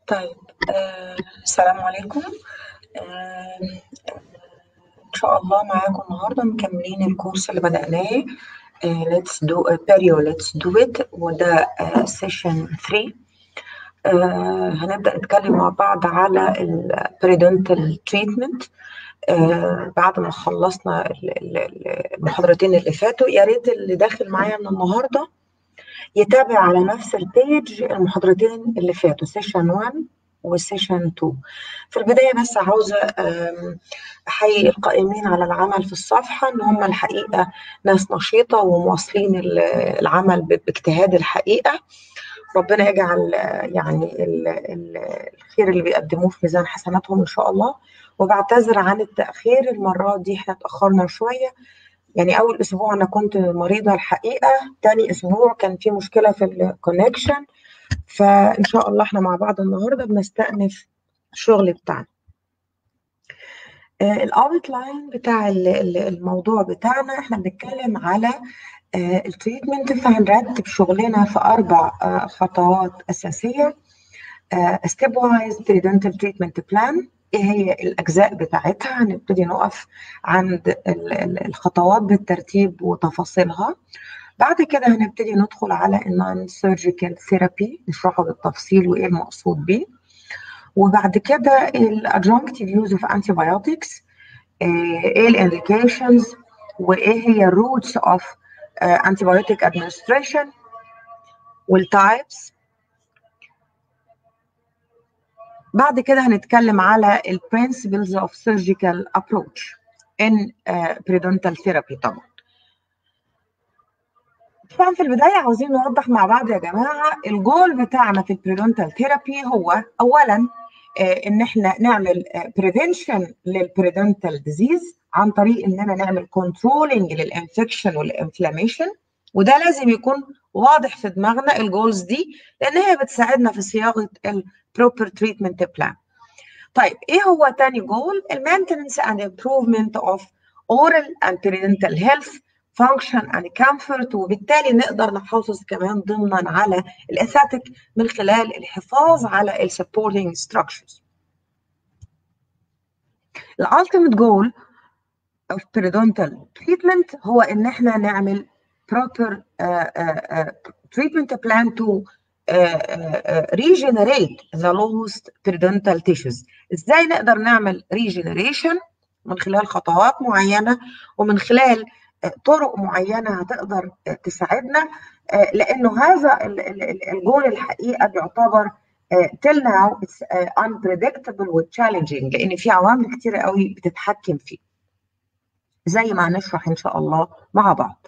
طيب آه، السلام عليكم آه، إن شاء الله معاكم النهاردة مكملين الكورس اللي بدأناه آه، Let's do uh, Perio Let's do it وده سيشن 3 آه، هنبدأ نتكلم مع بعض على البريدنتال تريتمنت بعد ما خلصنا ال- ال- ال- المحاضرتين اللي فاتوا يا ريت اللي داخل معايا من النهارده يتابع على نفس البيج المحاضرتين اللي فاتوا سيشن 1 والسيشن 2 في البداية بس عاوزة آم، أحيي القائمين على العمل في الصفحة إن هم الحقيقة ناس نشيطة ومواصلين ال- العمل ب- باجتهاد الحقيقة ربنا يجعل آه، يعني ال- ال- الخير اللي بيقدموه في ميزان حسناتهم إن شاء الله وبعتذر عن التأخير المرة دي احنا اتأخرنا شوية يعني أول أسبوع أنا كنت مريضة الحقيقة تاني أسبوع كان في مشكلة في الكونكشن فإن شاء الله احنا مع بعض النهاردة بنستأنف الشغل بتاعنا الاوت لاين بتاع ال- ال- الموضوع بتاعنا احنا بنتكلم على التريتمنت فهنرتب شغلنا في أربع آه، خطوات أساسية ستيب وايز بريدنتال تريتمنت بلان ايه هي الاجزاء بتاعتها هنبتدي نقف عند ال- ال- الخطوات بالترتيب وتفاصيلها بعد كده هنبتدي ندخل على النون سيرجيكال ثيرابي نشرحه بالتفصيل وايه المقصود بيه وبعد كده الادجنكتيف يوز اوف انتي بايوتكس ايه الانديكيشنز وايه هي الروتس اوف انتي بايوتيك ادمنستريشن والتايبس بعد كده هنتكلم على ال principles of surgical approach in uh, periodontal therapy طبعا طبعا في البداية عاوزين نوضح مع بعض يا جماعة الجول بتاعنا في البريدونتال ثيرابي هو أولا آه، إن إحنا نعمل بريفنشن للبريدونتال ديزيز عن طريق إننا نعمل كنترولنج للانفكشن والانفلاميشن وده لازم يكون واضح في دماغنا الجولز دي لأن هي بتساعدنا في صياغة البروبر تريتمنت بلان طيب ايه هو تاني جول المينتنس اند امبروفمنت اوف اورال اند periodontal health function and comfort وبالتالي نقدر نحافظ كمان ضمنا على الاثاتيك من خلال الحفاظ على ال supporting structures الالتيميت جول of periodontal treatment هو ان احنا نعمل proper uh, uh, uh, treatment plan to uh, uh, regenerate the lost periodontal tissues ازاي نقدر نعمل regeneration من خلال خطوات معينة ومن خلال آه، طرق معينة هتقدر آه، تساعدنا آه، لأنه هذا ال- ال- ال- الجول الحقيقة بيعتبر آه، till now it's آه، unpredictable و challenging لأن في عوامل كتيرة قوي بتتحكم فيه زي ما هنشرح إن شاء الله مع بعض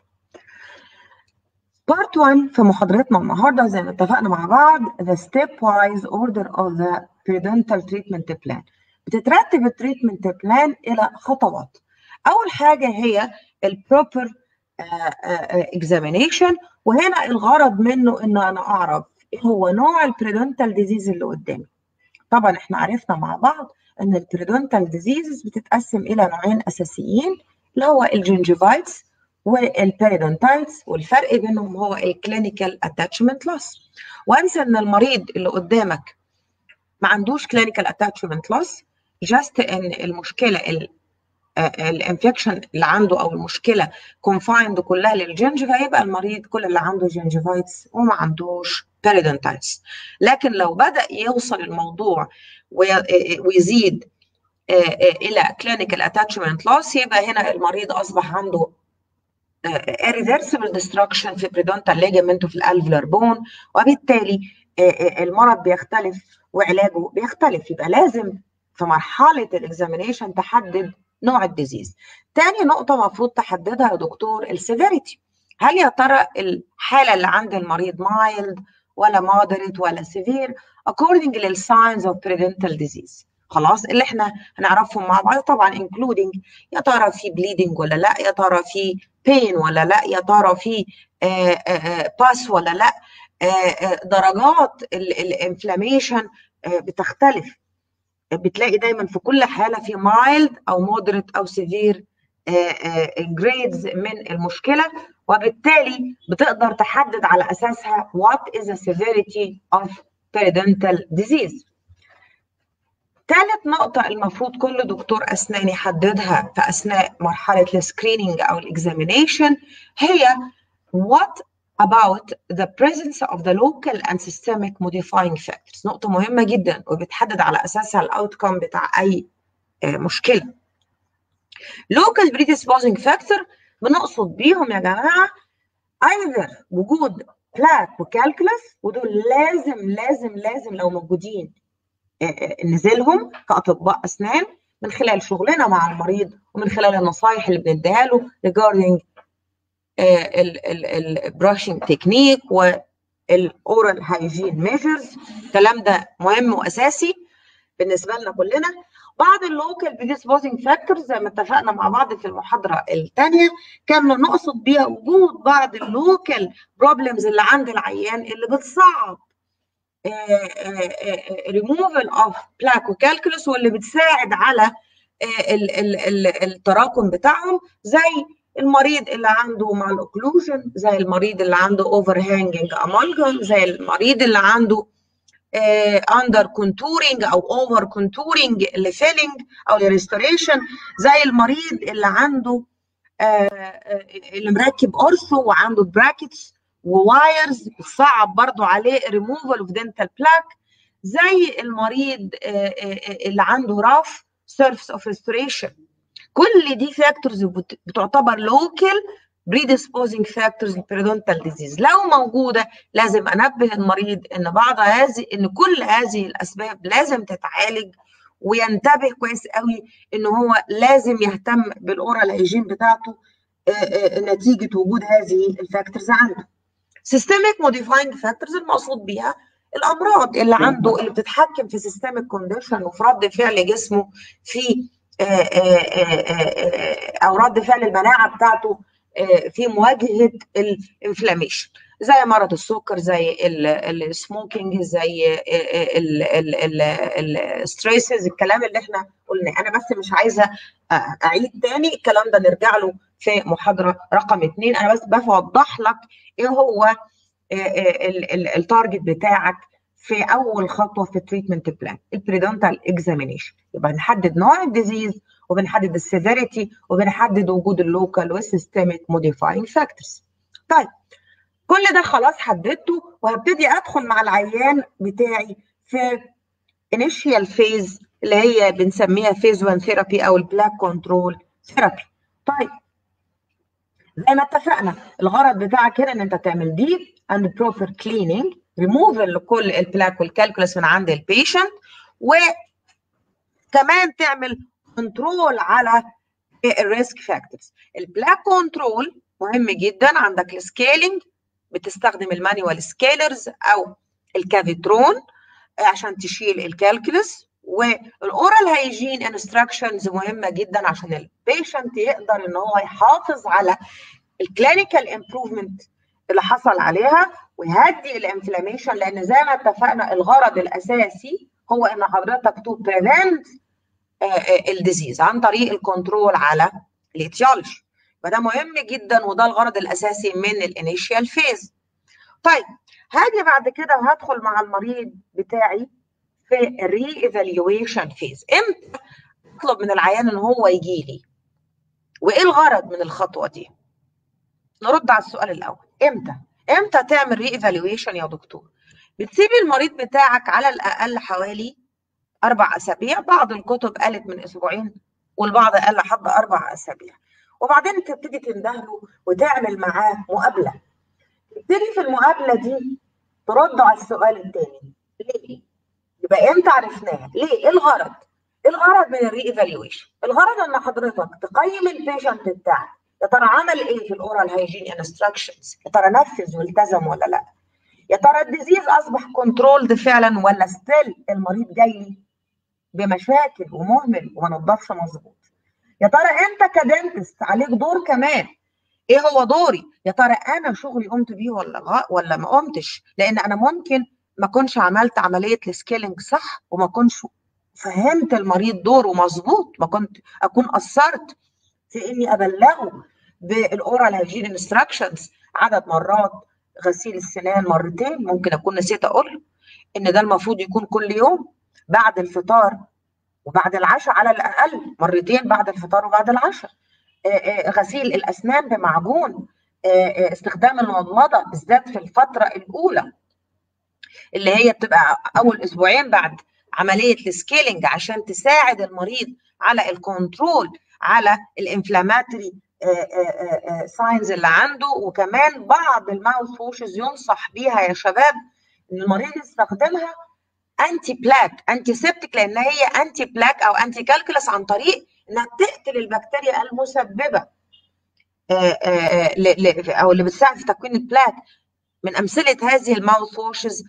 Part 1 في محاضرتنا النهارده زي ما اتفقنا مع بعض the stepwise order of the periodontal treatment plan بتترتب التريتمنت بلان إلى خطوات أول حاجة هي البروبر examination وهنا الغرض منه إن أنا أعرف إيه هو نوع البريدونتال ديزيز اللي قدامي طبعا احنا عرفنا مع بعض ان البريدونتال ديزيز بتتقسم الى نوعين اساسيين اللي هو الجنجيفايتس والبيريدونتايتس والفرق بينهم هو الكلينيكال اتاتشمنت لوس وانسى ان المريض اللي قدامك ما عندوش كلينيكال اتاتشمنت لوس جاست ان المشكله ال الانفكشن اللي عنده او المشكله كونفايند كلها للجنجفا يبقى المريض كل اللي عنده جنجفايتس وما عندوش بيريدونتايتس لكن لو بدا يوصل الموضوع وي- ويزيد آه، آه، الى كلينيكال اتاتشمنت لوس يبقى هنا المريض اصبح عنده irreversible destruction في periodontal ligament وفي الالفلر بون وبالتالي آه، آه، المرض بيختلف وعلاجه بيختلف يبقى لازم في مرحله الاكزامينيشن تحدد نوع الديزيز تاني نقطه المفروض تحددها يا دكتور السيفيريتي هل يا ترى الحاله اللي عند المريض مايلد ولا مودريت ولا سيفير according للساينز اوف periodontal disease خلاص اللي احنا هنعرفهم مع بعض طبعا including يا ترى في bleeding ولا لا يا ترى في بين ولا لا يا ترى في باس ولا لا آه، آه، درجات الانفلاميشن بتختلف بتلاقي دايما في كل حاله في مايلد او مودريت او سيفير جريدز من المشكله وبالتالي بتقدر تحدد على اساسها what is the severity of periodontal disease ثالث نقطة المفروض كل دكتور أسنان يحددها في أثناء مرحلة السكرينينج أو الإكزامينيشن هي what about the presence of the local and systemic modifying factors نقطة مهمة جدا وبتحدد على أساسها الأوتكم بتاع أي مشكلة local predisposing factor بنقصد بيهم يا جماعة either وجود بلاك وكالكولس ودول لازم لازم لازم لو موجودين نزلهم كأطباء أسنان من خلال شغلنا مع المريض ومن خلال النصايح اللي بنديها له regarding البراشنج تكنيك والاورال هايجين ميجرز الكلام ده مهم واساسي بالنسبه لنا كلنا بعض اللوكال بريديسبوزنج فاكتورز زي ما اتفقنا مع بعض في المحاضره الثانيه كان نقصد بيها وجود بعض اللوكال بروبلمز اللي عند العيان اللي بتصعب ريموفال اوف بلاك وكالكولس واللي بتساعد على التراكم بتاعهم زي المريض اللي عنده مال اوكلوجن زي المريض اللي عنده اوفر هانجنج امالجم زي المريض اللي عنده اندر كونتورنج او اوفر كونتورنج لفيلنج او لريستوريشن زي المريض اللي عنده uh, اللي مركب اورثو وعنده براكتس ووايرز صعب برضو عليه ريموفال اوف دنتال بلاك زي المريض uh, اللي عنده راف سيرفس اوف ريستوريشن كل دي فاكتورز بتعتبر لوكال predisposing factors للبريدونتال ديزيز لو موجوده لازم انبه المريض ان بعض هذه ان كل هذه الاسباب لازم تتعالج وينتبه كويس قوي ان هو لازم يهتم بالاورال هيجين بتاعته نتيجه وجود هذه الفاكتورز عنده systemic modifying factors المقصود بيها الامراض اللي عنده اللي بتتحكم في systemic كونديشن وفي رد فعل جسمه في او رد فعل المناعه بتاعته في مواجهه الانفلاميشن زي مرض السكر زي السموكينج زي الستريسز الكلام اللي احنا قلناه انا بس مش عايزه اعيد تاني الكلام ده نرجع له في محاضره رقم اثنين انا بس بوضح لك ايه هو التارجت بتاعك في اول خطوه في التريتمنت بلان البريدونتال اكزامينيشن يبقى نحدد نوع الديزيز وبنحدد السيفيريتي وبنحدد وجود اللوكال والسيستميك موديفاينج فاكتورز طيب كل ده خلاص حددته وهبتدي ادخل مع العيان بتاعي في انيشيال فيز اللي هي بنسميها فيز 1 ثيرابي او البلاك كنترول ثيرابي طيب زي ما اتفقنا الغرض بتاعك هنا ان انت تعمل ديب اند بروبر كليننج ريموفل لكل البلاك والكالكولس من عند البيشنت وكمان تعمل كنترول على الريسك فاكتورز البلاك كنترول مهم جدا عندك السكيلينج بتستخدم المانيوال سكيلرز او الكافيترون عشان تشيل الكالكولس والاورال هايجين انستراكشنز مهمه جدا عشان البيشنت يقدر ان هو يحافظ على الكلينيكال امبروفمنت اللي حصل عليها ويهدي الانفلاميشن لان زي ما اتفقنا الغرض الاساسي هو ان حضرتك تو بريفنت الديزيز عن طريق الكنترول على الاتيولوجي فده مهم جدا وده الغرض الاساسي من الانيشيال فيز طيب هاجي بعد كده وهدخل مع المريض بتاعي في الري ايفالويشن فيز امتى اطلب من العيان ان هو يجي لي وايه الغرض من الخطوه دي نرد على السؤال الاول امتى امتى تعمل ري ايفالويشن يا دكتور بتسيب المريض بتاعك على الاقل حوالي اربع اسابيع بعض الكتب قالت من اسبوعين والبعض قال لحد اربع اسابيع وبعدين تبتدي تندهله وتعمل معاه مقابله تبتدي في المقابله دي ترد على السؤال الثاني ليه؟ يبقى امتى عرفناها؟ ليه؟ ايه الغرض؟ الغرض من الري ايفالويشن الغرض ان حضرتك تقيم البيشنت بتاعك يا ترى عمل ايه في الاورال هايجين انستراكشنز يا ترى نفذ والتزم ولا لا يا ترى الديزيز اصبح كنترولد فعلا ولا ستيل المريض جاي لي بمشاكل ومهمل وما نضفش مظبوط يا ترى انت كدنتست عليك دور كمان ايه هو دوري يا ترى انا شغلي قمت بيه ولا غ... ولا ما قمتش لان انا ممكن ما اكونش عملت عمليه السكيلينج صح وما اكونش فهمت المريض دوره مظبوط ما كنت اكون قصرت في اني ابلغه بالاورال هيجين انستراكشنز عدد مرات غسيل السنان مرتين ممكن اكون نسيت اقول ان ده المفروض يكون كل يوم بعد الفطار وبعد العشاء على الاقل مرتين بعد الفطار وبعد العشاء غسيل الاسنان بمعجون استخدام المضمضه بالذات في الفتره الاولى اللي هي بتبقى اول اسبوعين بعد عمليه السكيلينج عشان تساعد المريض على الكنترول على الانفلاماتري ساينز اللي عنده وكمان بعض الماوث ووشز ينصح بيها يا شباب ان المريض يستخدمها انتي بلاك انتي سيبتك لان هي انتي بلاك او انتي كالكولس عن طريق انها تقتل البكتيريا المسببه او اللي بتساعد في تكوين البلاك من امثله هذه الماوث ووشز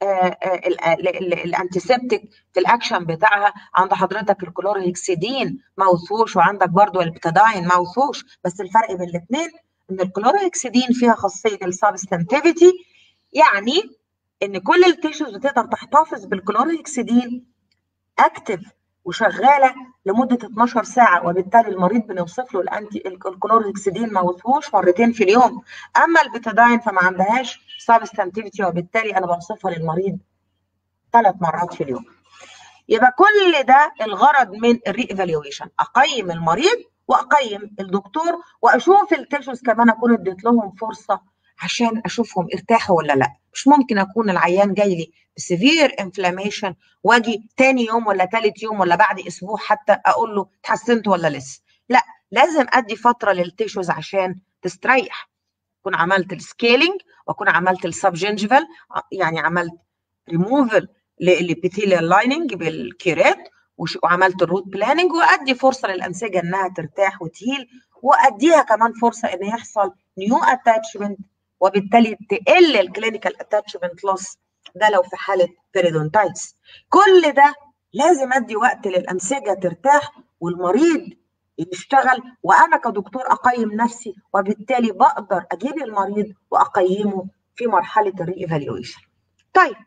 الانتيسبتيك في الاكشن بتاعها عند حضرتك الكلورهكسيدين ماوث ووش وعندك برضو البتاداين ماوث ووش بس الفرق بين الاثنين ان الكلورهكسيدين فيها خاصيه السبستنتيفيتي يعني ان كل التيشوز بتقدر تحتفظ بالكلورهكسيدين اكتف وشغاله لمده 12 ساعه وبالتالي المريض بنوصف له الانتي الكلورهكسيدين ما وصفوش مرتين في اليوم اما البيتاداين فما عندهاش سبستانتيفيتي وبالتالي انا بوصفها للمريض ثلاث مرات في اليوم يبقى كل ده الغرض من الري ايفالويشن اقيم المريض واقيم الدكتور واشوف التيشوز كمان اكون اديت لهم فرصه عشان اشوفهم ارتاحوا ولا لا مش ممكن اكون العيان جاي لي بسيفير انفلاميشن واجي تاني يوم ولا تالت يوم ولا بعد اسبوع حتى اقول له اتحسنت ولا لسه لا لازم ادي فتره للتيشوز عشان تستريح اكون عملت السكيلينج واكون عملت السبجنجفال يعني عملت ريموفل للابيثيليال لايننج بالكيرات وعملت الروت بلاننج وادي فرصه للانسجه انها ترتاح وتهيل واديها كمان فرصه ان يحصل نيو اتاتشمنت وبالتالي تقل الكلينيكال اتاتشمنت لوس ده لو في حاله بيريدونتايتس كل ده لازم ادي وقت للانسجه ترتاح والمريض يشتغل وانا كدكتور اقيم نفسي وبالتالي بقدر اجيب المريض واقيمه في مرحله الري ايفالويشن طيب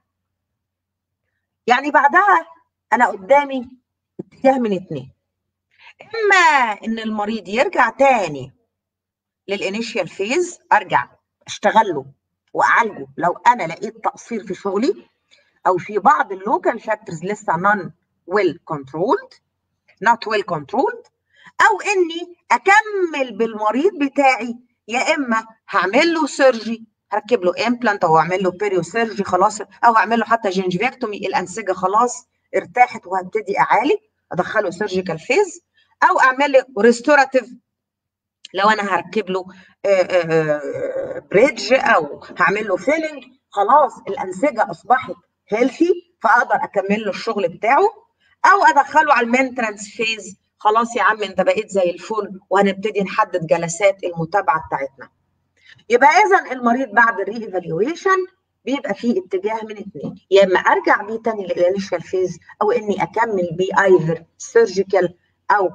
يعني بعدها انا قدامي اتجاه من اتنين اما ان المريض يرجع تاني للانيشيال فيز ارجع اشتغل له واعالجه لو انا لقيت تقصير في شغلي او في بعض اللوكال فاكتورز لسه نون ويل كنترولد نوت ويل كنترولد او اني اكمل بالمريض بتاعي يا اما هعمل له سيرجي هركب له امبلانت او اعمل له بيريو سيرجي خلاص او اعمل له حتى جنجفيكتومي الانسجه خلاص ارتاحت وهبتدي اعالج ادخله سيرجيكال فيز او اعمل له ريستوراتيف لو انا هركب له بريدج او هعمل له فيلنج خلاص الانسجه اصبحت هيلثي فاقدر اكمل له الشغل بتاعه او ادخله على المينترانس فيز خلاص يا عم انت بقيت زي الفل وهنبتدي نحدد جلسات المتابعه بتاعتنا يبقى اذا المريض بعد الري ايفالويشن بيبقى فيه اتجاه من اثنين يا اما ارجع بيه تاني للانيشال فيز او اني اكمل بيه ايذر سيرجيكال او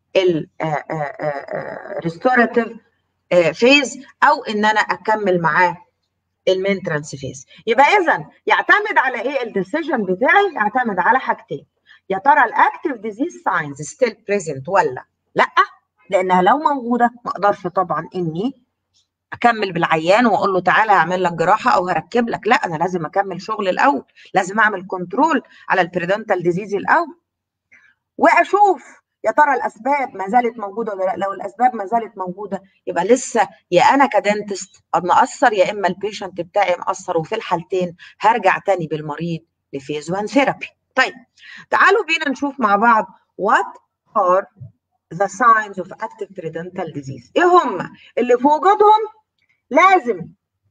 الريستوراتيف فيز او ان انا اكمل معاه المينترانس فيز يبقى اذا يعتمد على ايه الديسيجن بتاعي يعتمد على حاجتين يا ترى الاكتيف ديزيز ساينز ستيل بريزنت ولا لا لانها لو موجوده ما اقدرش طبعا اني اكمل بالعيان واقول له تعالى هعمل لك جراحه او هركب لك لا انا لازم اكمل شغل الاول لازم اعمل كنترول على البريدنتال ديزيز الاول واشوف يا ترى الاسباب ما زالت موجوده ولا لا لو الاسباب ما زالت موجوده يبقى لسه يا انا كدنتست مقصر يا اما البيشنت بتاعي مقصر وفي الحالتين هرجع تاني بالمريض لفيز 1 ثيرابي طيب تعالوا بينا نشوف مع بعض what are the signs of active periodontal disease ايه هم اللي في وجودهم لازم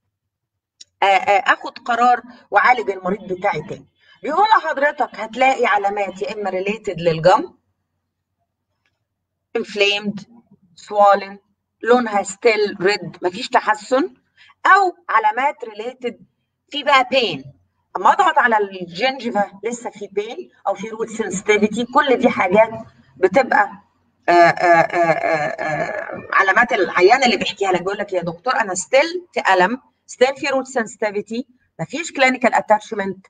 اخد قرار واعالج المريض بتاعي تاني بيقول لحضرتك هتلاقي علامات يا اما ريليتد للجم inflamed swollen لونها ستيل ريد مفيش تحسن او علامات ريليتد في بقى بين اما اضغط على الجنجفه لسه في بين او في روت سنسيتيفيتي كل دي حاجات بتبقى آآ آآ علامات العيان اللي بيحكيها لك بيقول لك يا دكتور انا ستيل في الم ستيل في روت سنسيتيفيتي مفيش كلينيكال اتاتشمنت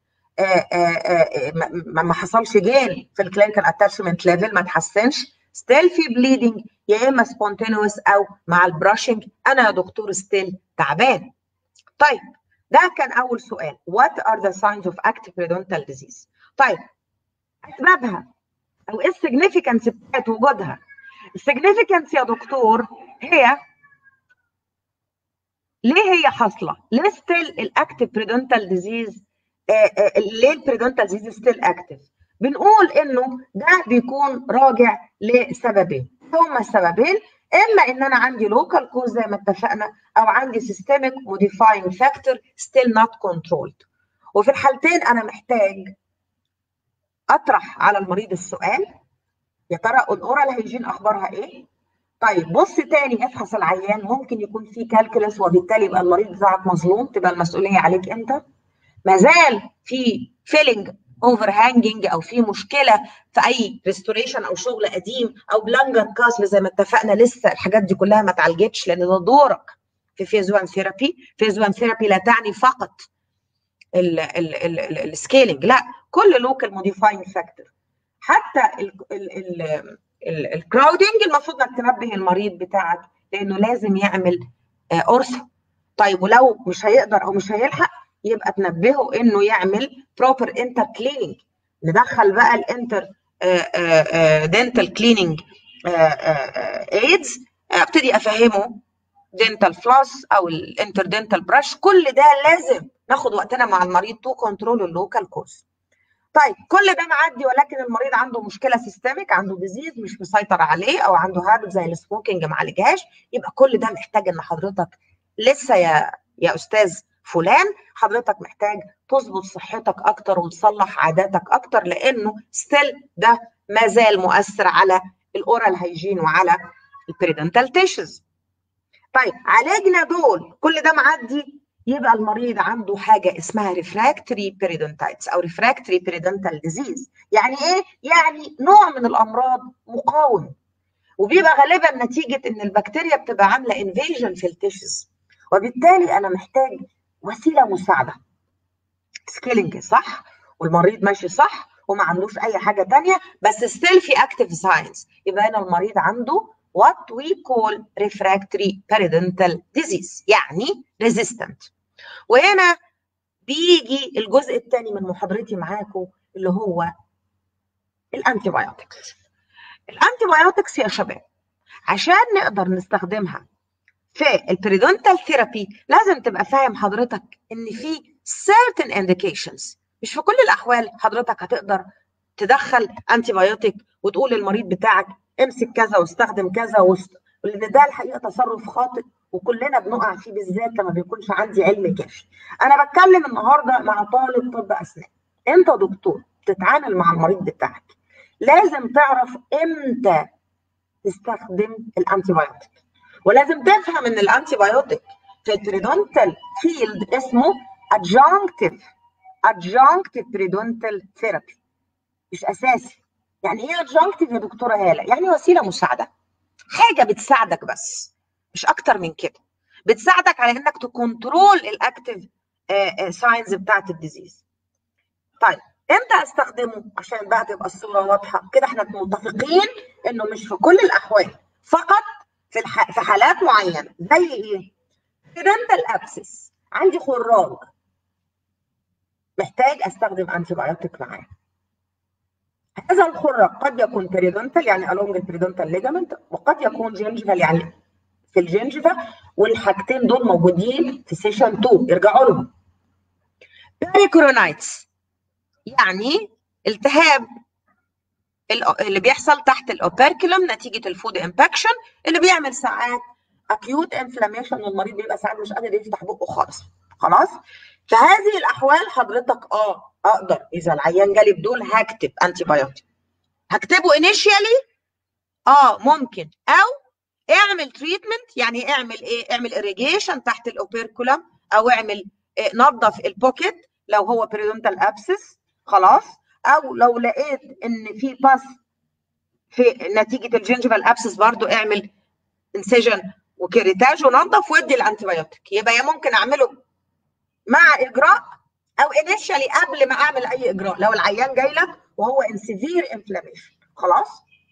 ما حصلش جين في الكلينيكال اتاتشمنت ليفل ما تحسنش ستيل في بليدنج يا اما سبونتينوس او مع البراشنج انا يا دكتور ستيل تعبان طيب ده كان اول سؤال what are the signs of active periodontal disease طيب اسبابها او ايه السيجنيفيكانس بتاعت وجودها السيجنيفيكانس يا دكتور هي ليه هي حاصله ليه ستيل الاكتف بريدونتال ديزيز ليه البريدونتال ديزيز ستيل اكتف بنقول انه ده بيكون راجع لسببين هما السببين اما ان انا عندي لوكال كوز زي ما اتفقنا او عندي سيستميك موديفاينج فاكتور ستيل نوت كنترولد وفي الحالتين انا محتاج اطرح على المريض السؤال يا ترى الاورال هيجين اخبارها ايه طيب بص تاني افحص العيان ممكن يكون في كالكولس وبالتالي يبقى المريض بتاعك مظلوم تبقى المسؤوليه عليك انت ما زال في فيلنج اوفر هانجنج او في مشكله في اي ريستوريشن او شغل قديم او بلانجر كاسل زي ما اتفقنا لسه الحاجات دي كلها ما اتعالجتش لان ده دورك في فيز 1 ثيرابي فيز 1 ثيرابي لا تعني فقط السكيلينج لا كل لوكال موديفاينج فاكتور حتى الكراودنج المفروض انك تنبه المريض بتاعك لانه لازم يعمل اورثو طيب ولو مش هيقدر او مش هيلحق يبقى تنبهه انه يعمل بروبر انتر كليننج ندخل بقى الانتر دنتال كليننج ايدز ابتدي افهمه دنتال فلوس او الانتر دنتال براش كل ده لازم ناخد وقتنا مع المريض تو كنترول اللوكال كوز طيب كل ده معدي ولكن المريض عنده مشكله سيستميك عنده ديزيز مش مسيطر عليه او عنده هابت زي السموكينج ما عالجهاش يبقى كل ده محتاج ان حضرتك لسه يا يا استاذ فلان حضرتك محتاج تظبط صحتك اكتر وتصلح عاداتك اكتر لانه ستيل ده ما زال مؤثر على الاورال هيجين وعلى البريدنتال تيشز طيب عالجنا دول كل ده معدي يبقى المريض عنده حاجه اسمها ريفراكتري بيريدونتايتس او ريفراكتري بيريدونتال ديزيز يعني ايه يعني نوع من الامراض مقاوم وبيبقى غالبا نتيجه ان البكتيريا بتبقى عامله انفيجن في التيشز وبالتالي انا محتاج وسيله مساعده سكيلينج صح والمريض ماشي صح وما عندوش اي حاجه تانية بس ستيل في اكتف ساينس يبقى هنا المريض عنده what we call refractory periodontal disease يعني resistant وهنا بيجي الجزء الثاني من محاضرتي معاكم اللي هو الانتي بايوتكس الانتي بايوتكس يا شباب عشان نقدر نستخدمها في البريدونتال ثيرابي لازم تبقى فاهم حضرتك ان في certain indications مش في كل الاحوال حضرتك هتقدر تدخل انتي بايوتيك وتقول للمريض بتاعك امسك كذا واستخدم كذا وست... لان ده الحقيقه تصرف خاطئ وكلنا بنقع فيه بالذات لما بيكونش عندي علم كافي. انا بتكلم النهارده مع طالب طب اسنان. انت دكتور بتتعامل مع المريض بتاعك. لازم تعرف امتى تستخدم الانتي بايوتيك. ولازم تفهم ان الانتي بايوتيك في البريدونتال فيلد اسمه adjunctive adjunctive periodontal therapy مش اساسي يعني ايه adjunctive يا دكتوره هاله يعني وسيله مساعده حاجه بتساعدك بس مش اكتر من كده بتساعدك على انك تكنترول الاكتف ساينز بتاعت الديزيز طيب امتى استخدمه عشان بقى تبقى الصوره واضحه كده احنا متفقين انه مش في كل الاحوال فقط في الح... في حالات معينه زي ايه دنتال ابسس عندي خراج محتاج استخدم انتي بايوتيك معاه هذا الخراج قد يكون بريدونتال يعني along البريدونتال ليجامنت وقد يكون جينجيفال يعني في الجينجيفا والحاجتين دول موجودين في سيشن 2 ارجعوا لهم باريكورونايتس يعني التهاب اللي بيحصل تحت الاوبركلوم نتيجه الفود امباكشن اللي بيعمل ساعات اكيوت انفلاميشن والمريض بيبقى ساعات مش قادر يفتح بقه خالص خلاص في هذه الاحوال حضرتك اه اقدر اذا العيان جالي بدول هكتب انتي بايوتيك هكتبه انيشيالي اه ممكن او اعمل تريتمنت يعني اعمل ايه اعمل اريجيشن تحت الاوبركولم او اعمل إيه نظف البوكيت لو هو بريدونتال ابسس خلاص او لو لقيت ان في باس في نتيجه الجنجفال ابسس برضو اعمل انسجن وكريتاج ونظف وادي الانتيبيوتيك يبقى يا ممكن اعمله مع اجراء او انيشالي قبل ما اعمل اي اجراء لو العيان جاي لك وهو ان سيفير انفلاميشن خلاص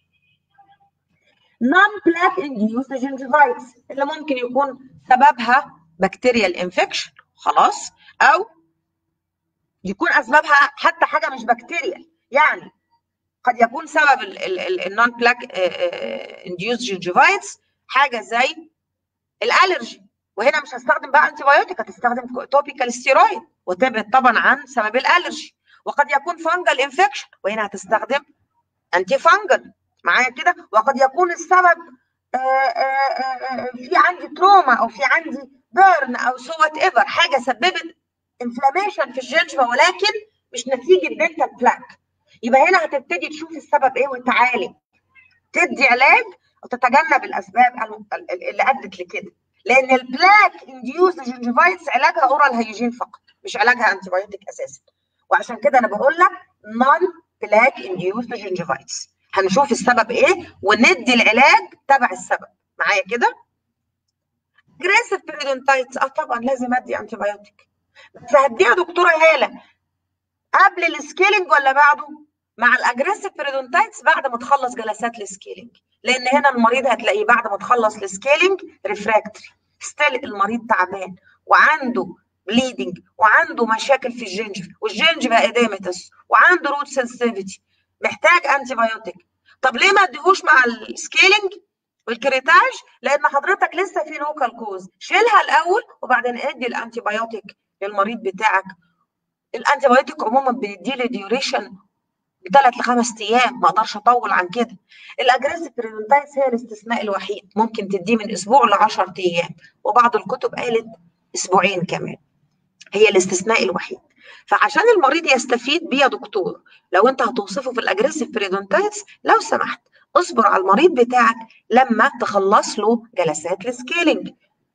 نون بلاك انديوس جنجفايتس اللي ممكن يكون سببها بكتيريال انفكشن خلاص او يكون اسبابها حتى حاجه مش بكتيريال يعني قد يكون سبب النون بلاك انديوز جنجيفايتس حاجه زي الالرجي وهنا مش هستخدم بقى انتي بايوتيك هتستخدم توبيكال ستيرويد وتبعد طبعا عن سبب الالرجي وقد يكون فانجل انفكشن وهنا هتستخدم انتي فانجل معايا كده وقد يكون السبب آآ آآ في عندي تروما او في عندي بيرن او سو وات ايفر حاجه سببت انفلاميشن في الجنجفه ولكن مش نتيجه دنتال بلاك يبقى هنا هتبتدي تشوف السبب ايه وتعالج تدي علاج وتتجنب الاسباب اللي ادت لكده لان البلاك انديوز جنجفايتس علاجها اورال هيجين فقط مش علاجها انتي بايوتيك اساسا وعشان كده انا بقول لك نون بلاك انديوز جنجفايتس هنشوف السبب ايه وندي العلاج تبع السبب معايا كده اجريسيف بيريدونتايتس اه طبعا لازم ادي انتي بايوتيك بس هديها دكتوره هاله قبل السكيلينج ولا بعده مع الاجريسيف بيريدونتايتس بعد ما تخلص جلسات السكيلينج لان هنا المريض هتلاقيه بعد ما تخلص السكيلينج ريفراكتري ستيل المريض تعبان وعنده بليدنج وعنده مشاكل في الجنجف والجنجف اديمتس وعنده روت سنسيتيفيتي محتاج انتي بايوتيك طب ليه ما اديهوش مع السكيلينج والكريتاج لان حضرتك لسه في لوكال كوز شيلها الاول وبعدين ادي الانتي بايوتيك للمريض بتاعك الانتي بايوتيك عموما بنديله ديوريشن بثلاث لخمس ايام ما اقدرش اطول عن كده الاجريسيف بريدونتايتس هي الاستثناء الوحيد ممكن تديه من اسبوع ل 10 ايام وبعض الكتب قالت اسبوعين كمان هي الاستثناء الوحيد فعشان المريض يستفيد بيه يا دكتور لو انت هتوصفه في الاجريسيف بريدونتايتس لو سمحت اصبر على المريض بتاعك لما تخلص له جلسات السكيلينج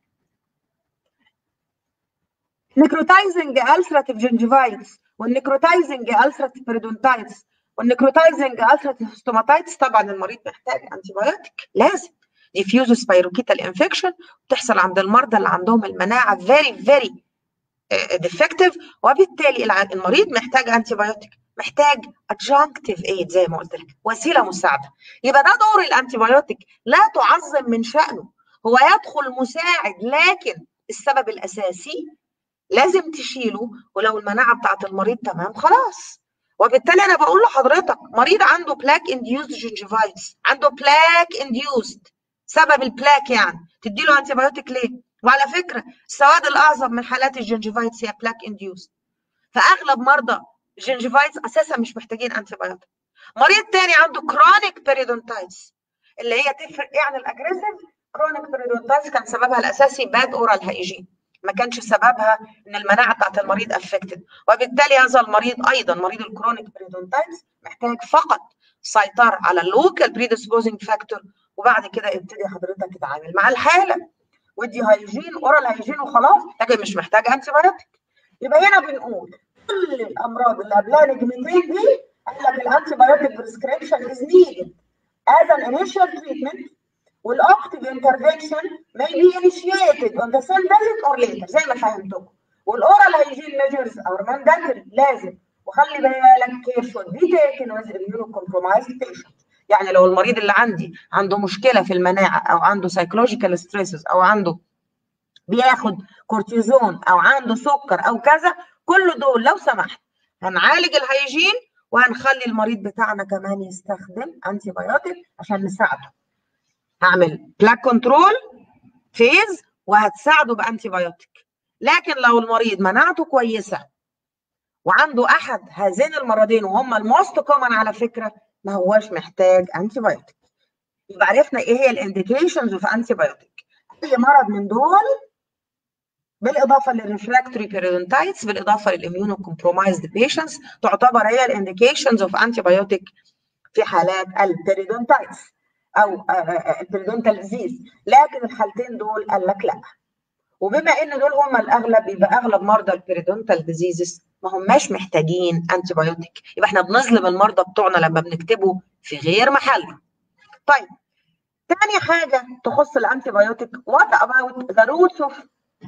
نيكروتايزنج السراتيف جنجيفايتس والنيكروتايزنج السراتيف بريدونتايتس والنيكروتايزنج السراتيف ستوماتايتس طبعا المريض محتاج انتي بايوتيك لازم ديفيوز سبايروكيتال انفكشن بتحصل عند المرضى اللي عندهم المناعه فيري فيري ديفكتيف وبالتالي المريض محتاج انتي بايوتيك محتاج adjunctive aid زي ما قلت لك وسيله مساعده يبقى ده دور الانتي بايوتيك لا تعظم من شانه هو يدخل مساعد لكن السبب الاساسي لازم تشيله ولو المناعه بتاعت المريض تمام خلاص وبالتالي انا بقول لحضرتك مريض عنده بلاك انديوزد جنجيفايتس عنده بلاك انديوزد سبب البلاك يعني تدي له انتي بايوتيك ليه؟ وعلى فكره السواد الاعظم من حالات الجنجيفايتس هي بلاك انديوزد فاغلب مرضى الجنجيفايتس اساسا مش محتاجين انتي بايوتيك مريض تاني عنده كرونيك بيريدونتايتس اللي هي تفرق ايه عن الاجريسيف كرونيك بيريدونتايتس كان سببها الاساسي باد اورال هايجين ما كانش سببها ان المناعه بتاعت المريض افكتد وبالتالي هذا المريض ايضا مريض الكرونيك بريدونتايتس محتاج فقط سيطره على اللوكال بريدسبوزنج فاكتور وبعد كده ابتدي حضرتك تتعامل مع الحاله ودي هايجين اورال هايجين وخلاص لكن مش محتاج انتي بايوتيك يبقى هنا بنقول كل الامراض اللي قبلها نجمتين دي قال لك الانتي بايوتيك بريسكريبشن از نيدد as an initial treatment والاكتيف انترفنشن may be initiated on the same visit or later زي ما فهمتكم والاورال هايجين ميجرز ار mandatory لازم وخلي بالك كير should be taken with immunocompromised patient يعني لو المريض اللي عندي عنده مشكله في المناعه او عنده سايكولوجيكال ستريسز او عنده بياخد كورتيزون او عنده سكر او كذا كل دول لو سمحت هنعالج الهيجين وهنخلي المريض بتاعنا كمان يستخدم انتي بايوتيك عشان نساعده هعمل بلاك كنترول فيز وهتساعده بانتي بايوتيك لكن لو المريض مناعته كويسه وعنده احد هذين المرضين وهم الموست كومن على فكره ما هواش محتاج انتي بايوتيك يبقى عرفنا ايه هي الانديكيشنز اوف انتي بايوتيك اي مرض من دول بالاضافه للريفراكتوري بيريدونتايتس بالاضافه للاميونو كومبرومايزد بيشنتس تعتبر هي الانديكيشنز اوف انتي بايوتيك في حالات البيريدونتايتس او البيريدونتال ديزيز لكن الحالتين دول قال لك لا وبما ان دول هم الاغلب يبقى اغلب مرضى البيريدونتال ديزيزز ما هماش محتاجين انتي بايوتيك يبقى احنا بنظلم المرضى بتوعنا لما بنكتبه في غير محله طيب تاني حاجه تخص الانتي بايوتيك وات اباوت ذا روتس اوف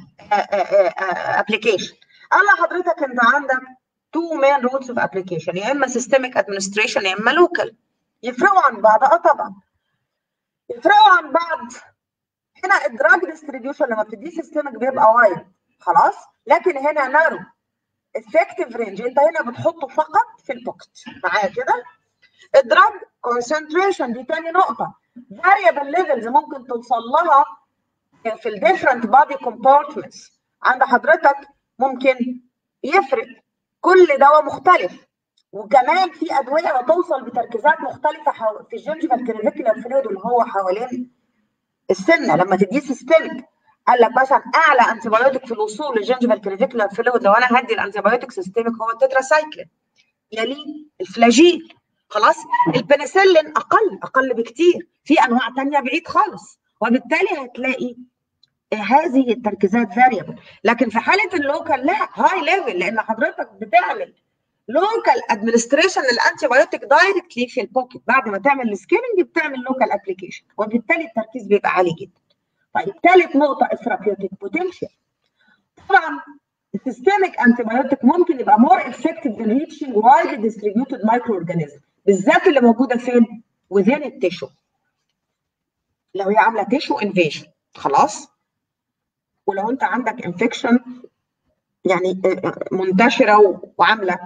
ابلكيشن قال لحضرتك انت عندك تو مين روتس اوف ابلكيشن يا اما سيستميك ادمنستريشن يا اما لوكال يفرقوا عن بعض اه طبعا يفرقوا عن بعض هنا الدراج ديستريبيوشن لما بتديه سيستمك بيبقى وايد خلاص لكن هنا نارو افكتيف رينج انت هنا بتحطه فقط في البوكت معايا كده الدراج كونسنتريشن دي تاني نقطه variable levels ممكن توصل لها في الديفرنت بادي كومبارتمنتس عند حضرتك ممكن يفرق كل دواء مختلف وكمان في ادويه هتوصل بتركيزات مختلفه في الجنجفال كريفيكولار فلويد اللي هو حوالين السنه لما تديه سيستمك قال لك مثلا اعلى انتي بايوتيك في الوصول للجنجفال كريفيكولار فلويد لو انا هدي الانتي بايوتيك سيستمك هو التتراسايكلين يليه الفلاجيل خلاص البنسلين اقل اقل بكتير في انواع ثانيه بعيد خالص وبالتالي هتلاقي هذه التركيزات فاريبل لكن في حاله اللوكال لا هاي ليفل لان حضرتك بتعمل لوكال ادمنستريشن للانتي بايوتيك دايركتلي في البوكيت بعد ما تعمل السكيلنج بتعمل لوكال ابلكيشن وبالتالي التركيز بيبقى عالي جدا. طيب ثالث نقطه الثيرابيوتيك بوتنشال. طبعا السيستميك انتي بايوتيك ممكن يبقى مور افكتيف in reaching widely distributed microorganism بالذات اللي موجوده فين؟ within التيشو. لو هي عامله تيشو انفيجن خلاص؟ ولو انت عندك انفكشن يعني منتشره وعامله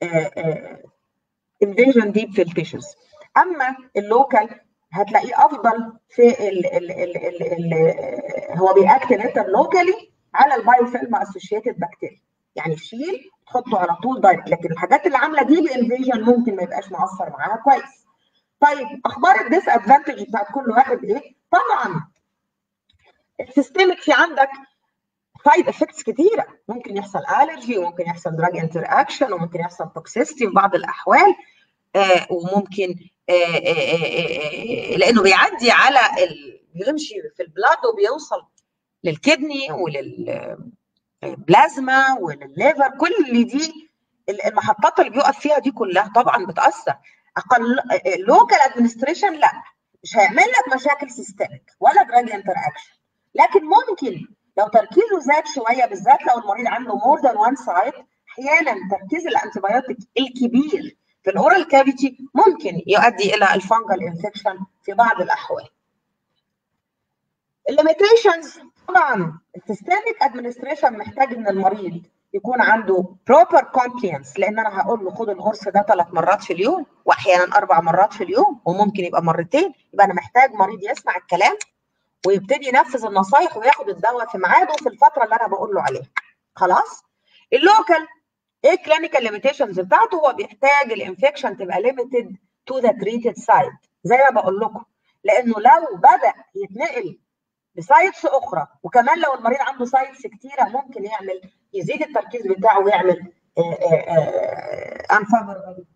انفيجن ديب في التيشوز اما اللوكال هتلاقيه افضل في ال ال ال ال ال هو بيأكتيفيت لوكالي على البايوفيلم اسوشيتد بكتيريا يعني شيل تحطه على طول دايركت لكن الحاجات اللي عامله دي الانفيجن ممكن ما يبقاش مؤثر معاها كويس طيب اخبار الديس ادفانتج بتاعت كل واحد ايه؟ طبعا السيستمك في عندك سايد افكتس كتيره ممكن يحصل الرجي وممكن يحصل دراج انتر اكشن وممكن يحصل توكسيستي في بعض الاحوال آه وممكن آه آه آه لانه بيعدي على ال... بيمشي في البلاد وبيوصل للكدني وللبلازما وللليفر كل دي المحطات اللي بيقف فيها دي كلها طبعا بتاثر اقل لوكال ادمنستريشن لا مش هيعمل لك مشاكل سيستميك ولا دراج انتر اكشن لكن ممكن لو تركيزه زاد شويه بالذات لو المريض عنده مور ذان وان سايت احيانا تركيز الانتيبيوتيك الكبير في الاورال كافيتي ممكن يؤدي الى الفانجل انفكشن في بعض الاحوال. الليميتيشنز طبعا السيستميك ادمنستريشن محتاج ان المريض يكون عنده بروبر كومبلينس لان انا هقول له خد القرص ده ثلاث مرات في اليوم واحيانا اربع مرات في اليوم وممكن يبقى مرتين يبقى انا محتاج مريض يسمع الكلام ويبتدي ينفذ النصايح وياخد الدواء في ميعاده في الفتره اللي انا بقول له عليها خلاص اللوكال ايه الكلينيكال ليميتيشنز بتاعته هو بيحتاج الانفكشن تبقى ليميتد تو ذا تريتد سايت زي ما بقول لكم لانه لو بدا يتنقل لسايتس اخرى وكمان لو المريض عنده سايتس كتيره ممكن يعمل يزيد التركيز بتاعه ويعمل انفافوربل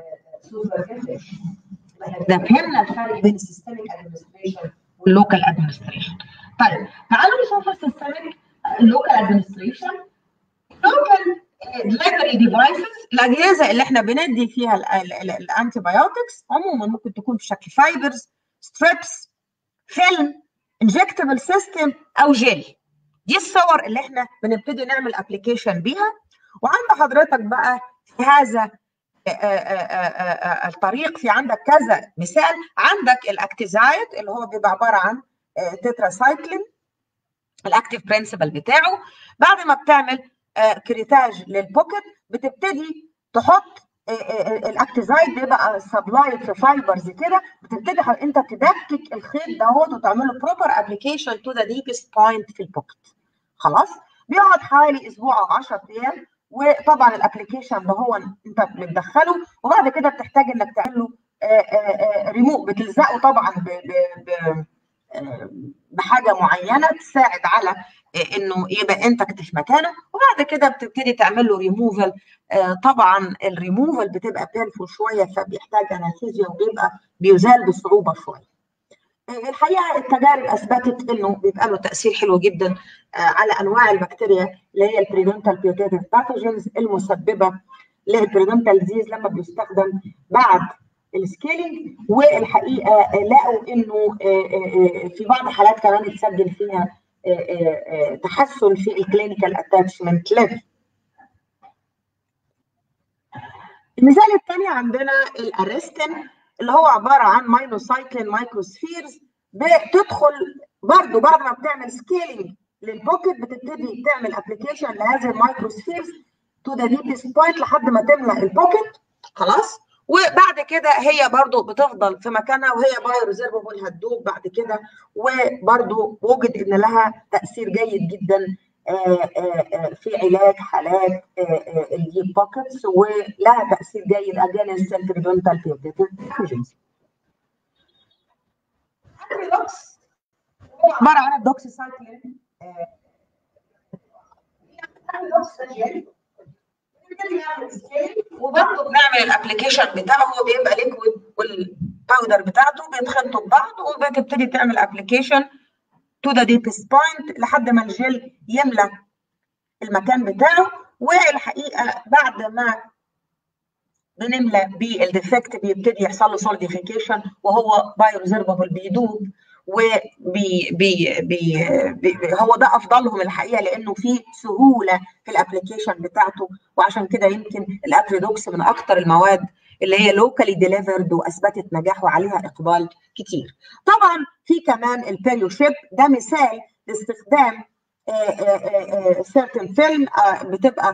ده فهمنا الفرق بين السيستميك ادمنستريشن واللوكال ادمنستريشن طيب تعالوا نشوف السيستميك اللوكال ادمنستريشن لوكال دليفري ديفايسز الاجهزه اللي احنا بندي فيها الانتي بايوتكس عموما ممكن تكون في شكل فايبرز ستريبس فيلم انجكتبل سيستم او جيل دي الصور اللي احنا بنبتدي نعمل ابلكيشن بيها وعند حضرتك بقى في هذا الطريق في عندك كذا مثال عندك الاكتيزايد اللي هو بيبقى عباره عن تتراسايكلين الاكتيف برنسبل بتاعه بعد ما بتعمل كريتاج للبوكت بتبتدي تحط الاكتيزايد بيبقى سبلايد في فايبرز كده بتبتدي انت تدكك الخيط دهوت وتعمله بروبر ابلكيشن تو ذا ديبست بوينت في البوكت خلاص بيقعد حوالي اسبوع او 10 ايام وطبعا الابلكيشن ده هو انت بتدخله وبعد كده بتحتاج انك تعمل له ريموف بتلزقه طبعا ب ب بحاجه معينه تساعد على انه يبقى انتكت في مكانه وبعد كده بتبتدي تعمل له ريموفال طبعا الريموفال بتبقى بينفول شويه فبيحتاج انستيزيا وبيبقى بيزال بصعوبه شويه الحقيقه التجارب اثبتت انه بيبقى له تاثير حلو جدا على انواع البكتيريا اللي هي البريدونتال بيوتيتيف باثوجينز المسببه للبريدونتال ديزيز لما بيستخدم بعد السكيلينج والحقيقه لقوا انه في بعض الحالات كمان اتسجل فيها تحسن في الكلينيكال اتاتشمنت ليفل المثال الثاني عندنا الارستين اللي هو عباره عن ماينوسايكلين مايكروسفيرز بتدخل برضه بعد ما بتعمل سكيلينج للبوكت بتبتدي تعمل ابلكيشن لهذه المايكروسفيرز تو ذا ديبست بوينت لحد ما تملى البوكت خلاص وبعد كده هي برضو بتفضل في مكانها وهي بايو ريزرفبل هتدوب بعد كده وبرضو وجد ان لها تاثير جيد جدا في علاج حالات الديب بوكيتس ولها تاثير جيد اجينست البريدونتال بيوتيفيجنز. عباره عن الدوكسيسايكلين وبرضه بنعمل الابلكيشن بتاعه هو بيبقى ليكويد والباودر بتاعته بيتخلطوا ببعض وبتبتدي تعمل ابلكيشن تو ذا ديبست بوينت لحد ما الجل يملى المكان بتاعه والحقيقه بعد ما بنملى بالديفكت بيبتدي يحصل له سوليديفيكيشن وهو بايو ريزرفبل بيدوب وبي بي بي بي هو ده افضلهم الحقيقه لانه في سهوله في الابلكيشن بتاعته وعشان كده يمكن الابريدوكس من اكثر المواد اللي هي لوكالي ديليفرد واثبتت نجاح وعليها اقبال كتير. طبعا في كمان البيريو شيب ده مثال لاستخدام سيرتن فيلم بتبقى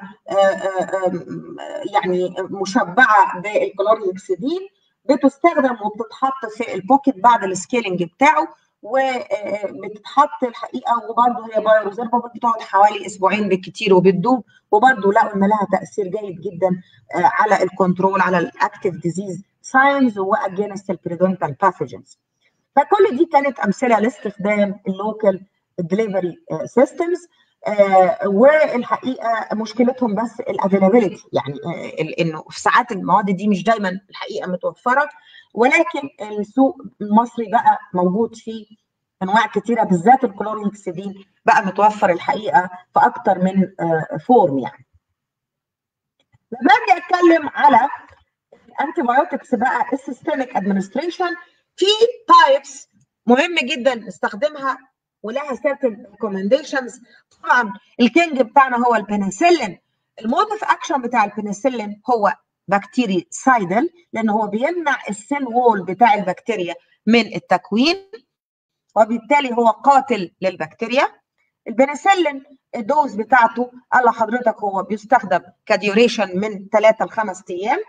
يعني مشبعه بالكلوريكسيدين بتستخدم وبتتحط في البوكيت بعد السكيلنج بتاعه وبتتحط الحقيقه وبرده هي بايو ريزرفبل بتقعد حوالي اسبوعين بالكتير وبتدوب وبرده لقوا ان لها تاثير جيد جدا على الكنترول على الاكتيف ديزيز ساينز واجينست البريدونتال باثوجنز فكل دي كانت امثله لاستخدام اللوكال دليفري سيستمز والحقيقه مشكلتهم بس الافيلابيلتي يعني انه في ساعات المواد دي مش دايما الحقيقه متوفره ولكن السوق المصري بقى موجود فيه انواع كثيره بالذات الكلوريكسيدين بقى متوفر الحقيقه في اكتر من فورم يعني لما اجي اتكلم على الانتي بايوتكس بقى السيستميك ادمنستريشن في تايبس مهم جدا نستخدمها ولها certain recommendations طبعا الكينج بتاعنا هو البنسلين المود اوف اكشن بتاع البنسلين هو بكتيري سايدل لان هو بيمنع السيل وول بتاع البكتيريا من التكوين وبالتالي هو قاتل للبكتيريا البنسلين الدوز بتاعته قال لحضرتك هو بيستخدم كديوريشن من 3 ل 5 ايام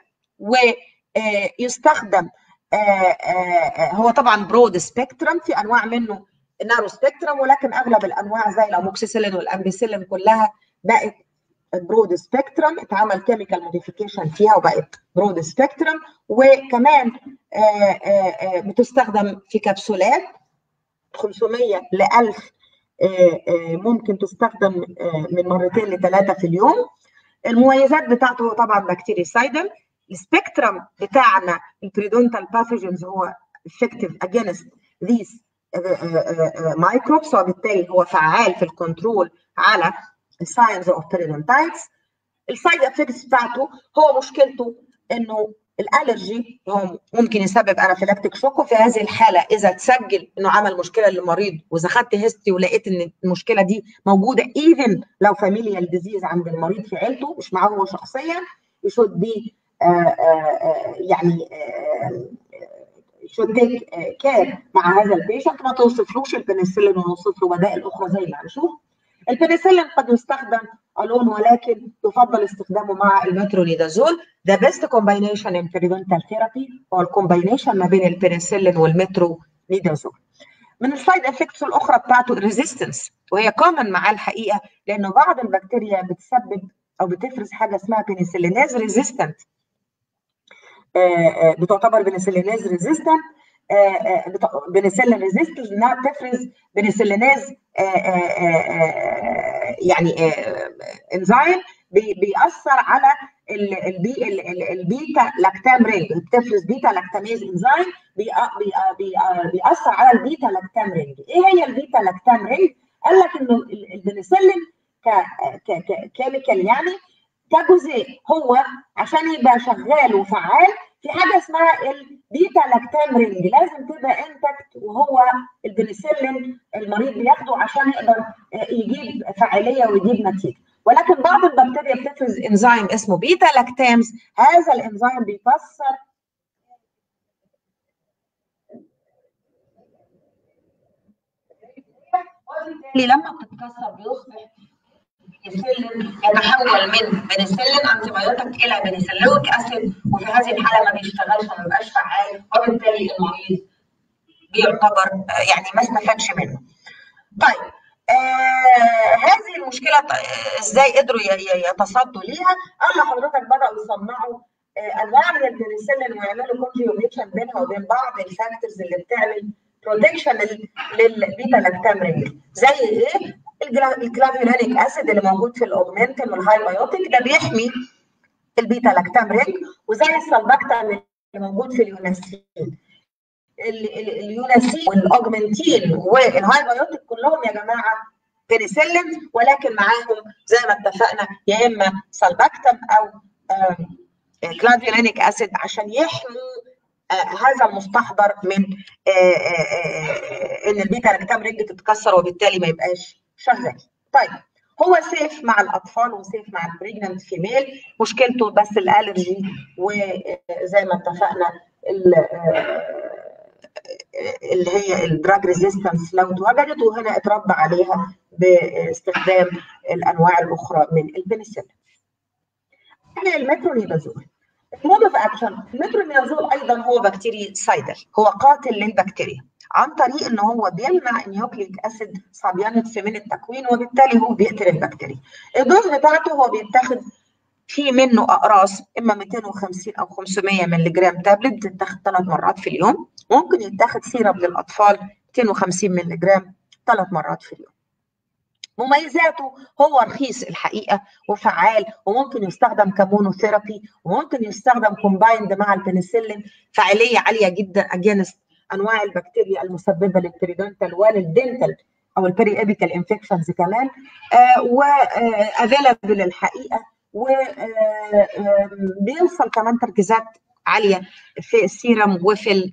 ويستخدم هو طبعا برود سبيكترم في انواع منه نارو سبيكترم ولكن اغلب الانواع زي الاموكسيسيلين والامبيسيلين كلها بقت برود سبيكترم اتعمل كيميكال موديفيكيشن فيها وبقت برود سبيكترم وكمان آآ آآ بتستخدم في كبسولات 500 ل 1000 ممكن تستخدم من مرتين لثلاثه في اليوم المميزات بتاعته هو طبعا بكتيريسايدل السبيكترم بتاعنا البريدونتال باثوجنز هو effective against these مايكروبس وبالتالي هو فعال في الكنترول على الساينز اوف بيريدونتايتس السايد افكتس بتاعته هو مشكلته انه الالرجي هو ممكن يسبب انافيلاكتيك شوك وفي هذه الحاله اذا تسجل انه عمل مشكله للمريض واذا خدت هيستري ولقيت ان المشكله دي موجوده ايفن لو فاميليال ديزيز عند المريض في عيلته مش معاه هو شخصيا يشود بي يعني should take care مع هذا البيشنت ما توصفلوش البنسلين ونوصف له بدائل اخرى زي ما هنشوف البنسلين قد يستخدم الون ولكن يفضل استخدامه مع المترونيدازول ذا بيست كومباينيشن ان بريفنتال ثيرابي هو الكومباينيشن ما بين البنسلين والمترونيدازول من السايد افكتس الاخرى بتاعته الريزيستنس وهي كومن معاه الحقيقه لانه بعض البكتيريا بتسبب او بتفرز حاجه اسمها بنسليناز ريزيستنت بتعتبر بنسليناز ريزيستنت بنسلين ريزيستنس انها بتفرز بنسليناز يعني انزيم بيأثر على البي البيتا لاكتام رينج بتفرز بيتا لاكتاميز انزيم بيأثر على البيتا لاكتام رينج ايه هي البيتا لاكتام رينج؟ قال لك انه البنسلين ككيميكال يعني كجزيء هو عشان يبقى شغال وفعال في حاجه اسمها البيتا لاكتام رينج لازم تبقى انتكت وهو البنسلين المريض بياخده عشان يقدر يجيب فاعليه ويجيب نتيجه ولكن بعض البكتيريا بتفرز انزيم اسمه بيتا لاكتامز هذا الانزيم بيكسر وبالتالي لما بتتكسر بيصبح البنسلين يتحول من بنسلين انتي بايوتيك الى بنسلويك اسيد وفي هذه الحاله ما بيشتغلش ما بيبقاش فعال وبالتالي المريض بيعتبر يعني ما استفادش منه. طيب آه هذه المشكله ازاي قدروا يتصدوا ليها؟ قال لحضرتك بداوا يصنعوا آه انواع من البنسلين ويعملوا كونجيوميشن بينها وبين بعض الفاكتورز اللي بتعمل بروتكشن للبيتا لاكتام زي ايه؟ الكلافيولانيك اسيد اللي موجود في الاوجمنتين والهايبايوتيك ده بيحمي البيتا لاكتام رينج وزي السلباكتام اللي موجود في اليوناسين اليوناسين والاوجمنتين والهايبايوتيك كلهم يا جماعه بنسلين ولكن معاهم زي ما اتفقنا يا اما سلباكتام او كلافيولانيك اسيد عشان يحموا هذا المستحضر من ان البيتا لاكتام رينج تتكسر وبالتالي ما يبقاش شغال. طيب هو سيف مع الاطفال وسيف مع البريجننت فيميل مشكلته بس الالرجي وزي ما اتفقنا اللي هي الدراج ريزيستنس لو اتوجدت وهنا اتربى عليها باستخدام الانواع الاخرى من البنسلين. المترونيدازول المود اوف اكشن المترونيدازول ايضا هو بكتيري سايدر هو قاتل للبكتيريا عن طريق ان هو بيمنع النيوكليك اسيد صابيانيتس من التكوين وبالتالي هو بيقتل البكتيريا. الدوز بتاعته هو بيتاخد في منه اقراص اما 250 او 500 مللي جرام تابلت بتتاخد ثلاث مرات في اليوم ممكن يتاخد سيرب للاطفال 250 مللي جرام ثلاث مرات في اليوم. مميزاته هو رخيص الحقيقه وفعال وممكن يستخدم كمونوثيرابي وممكن يستخدم كومبايند مع البنسلين فعاليه عاليه جدا اجينست انواع البكتيريا المسببه للبريدونتال وللدنتال او البري ابيكال انفكشنز كمان آه وافيلابل الحقيقه وبيوصل كمان تركيزات عاليه في السيرم وفي ال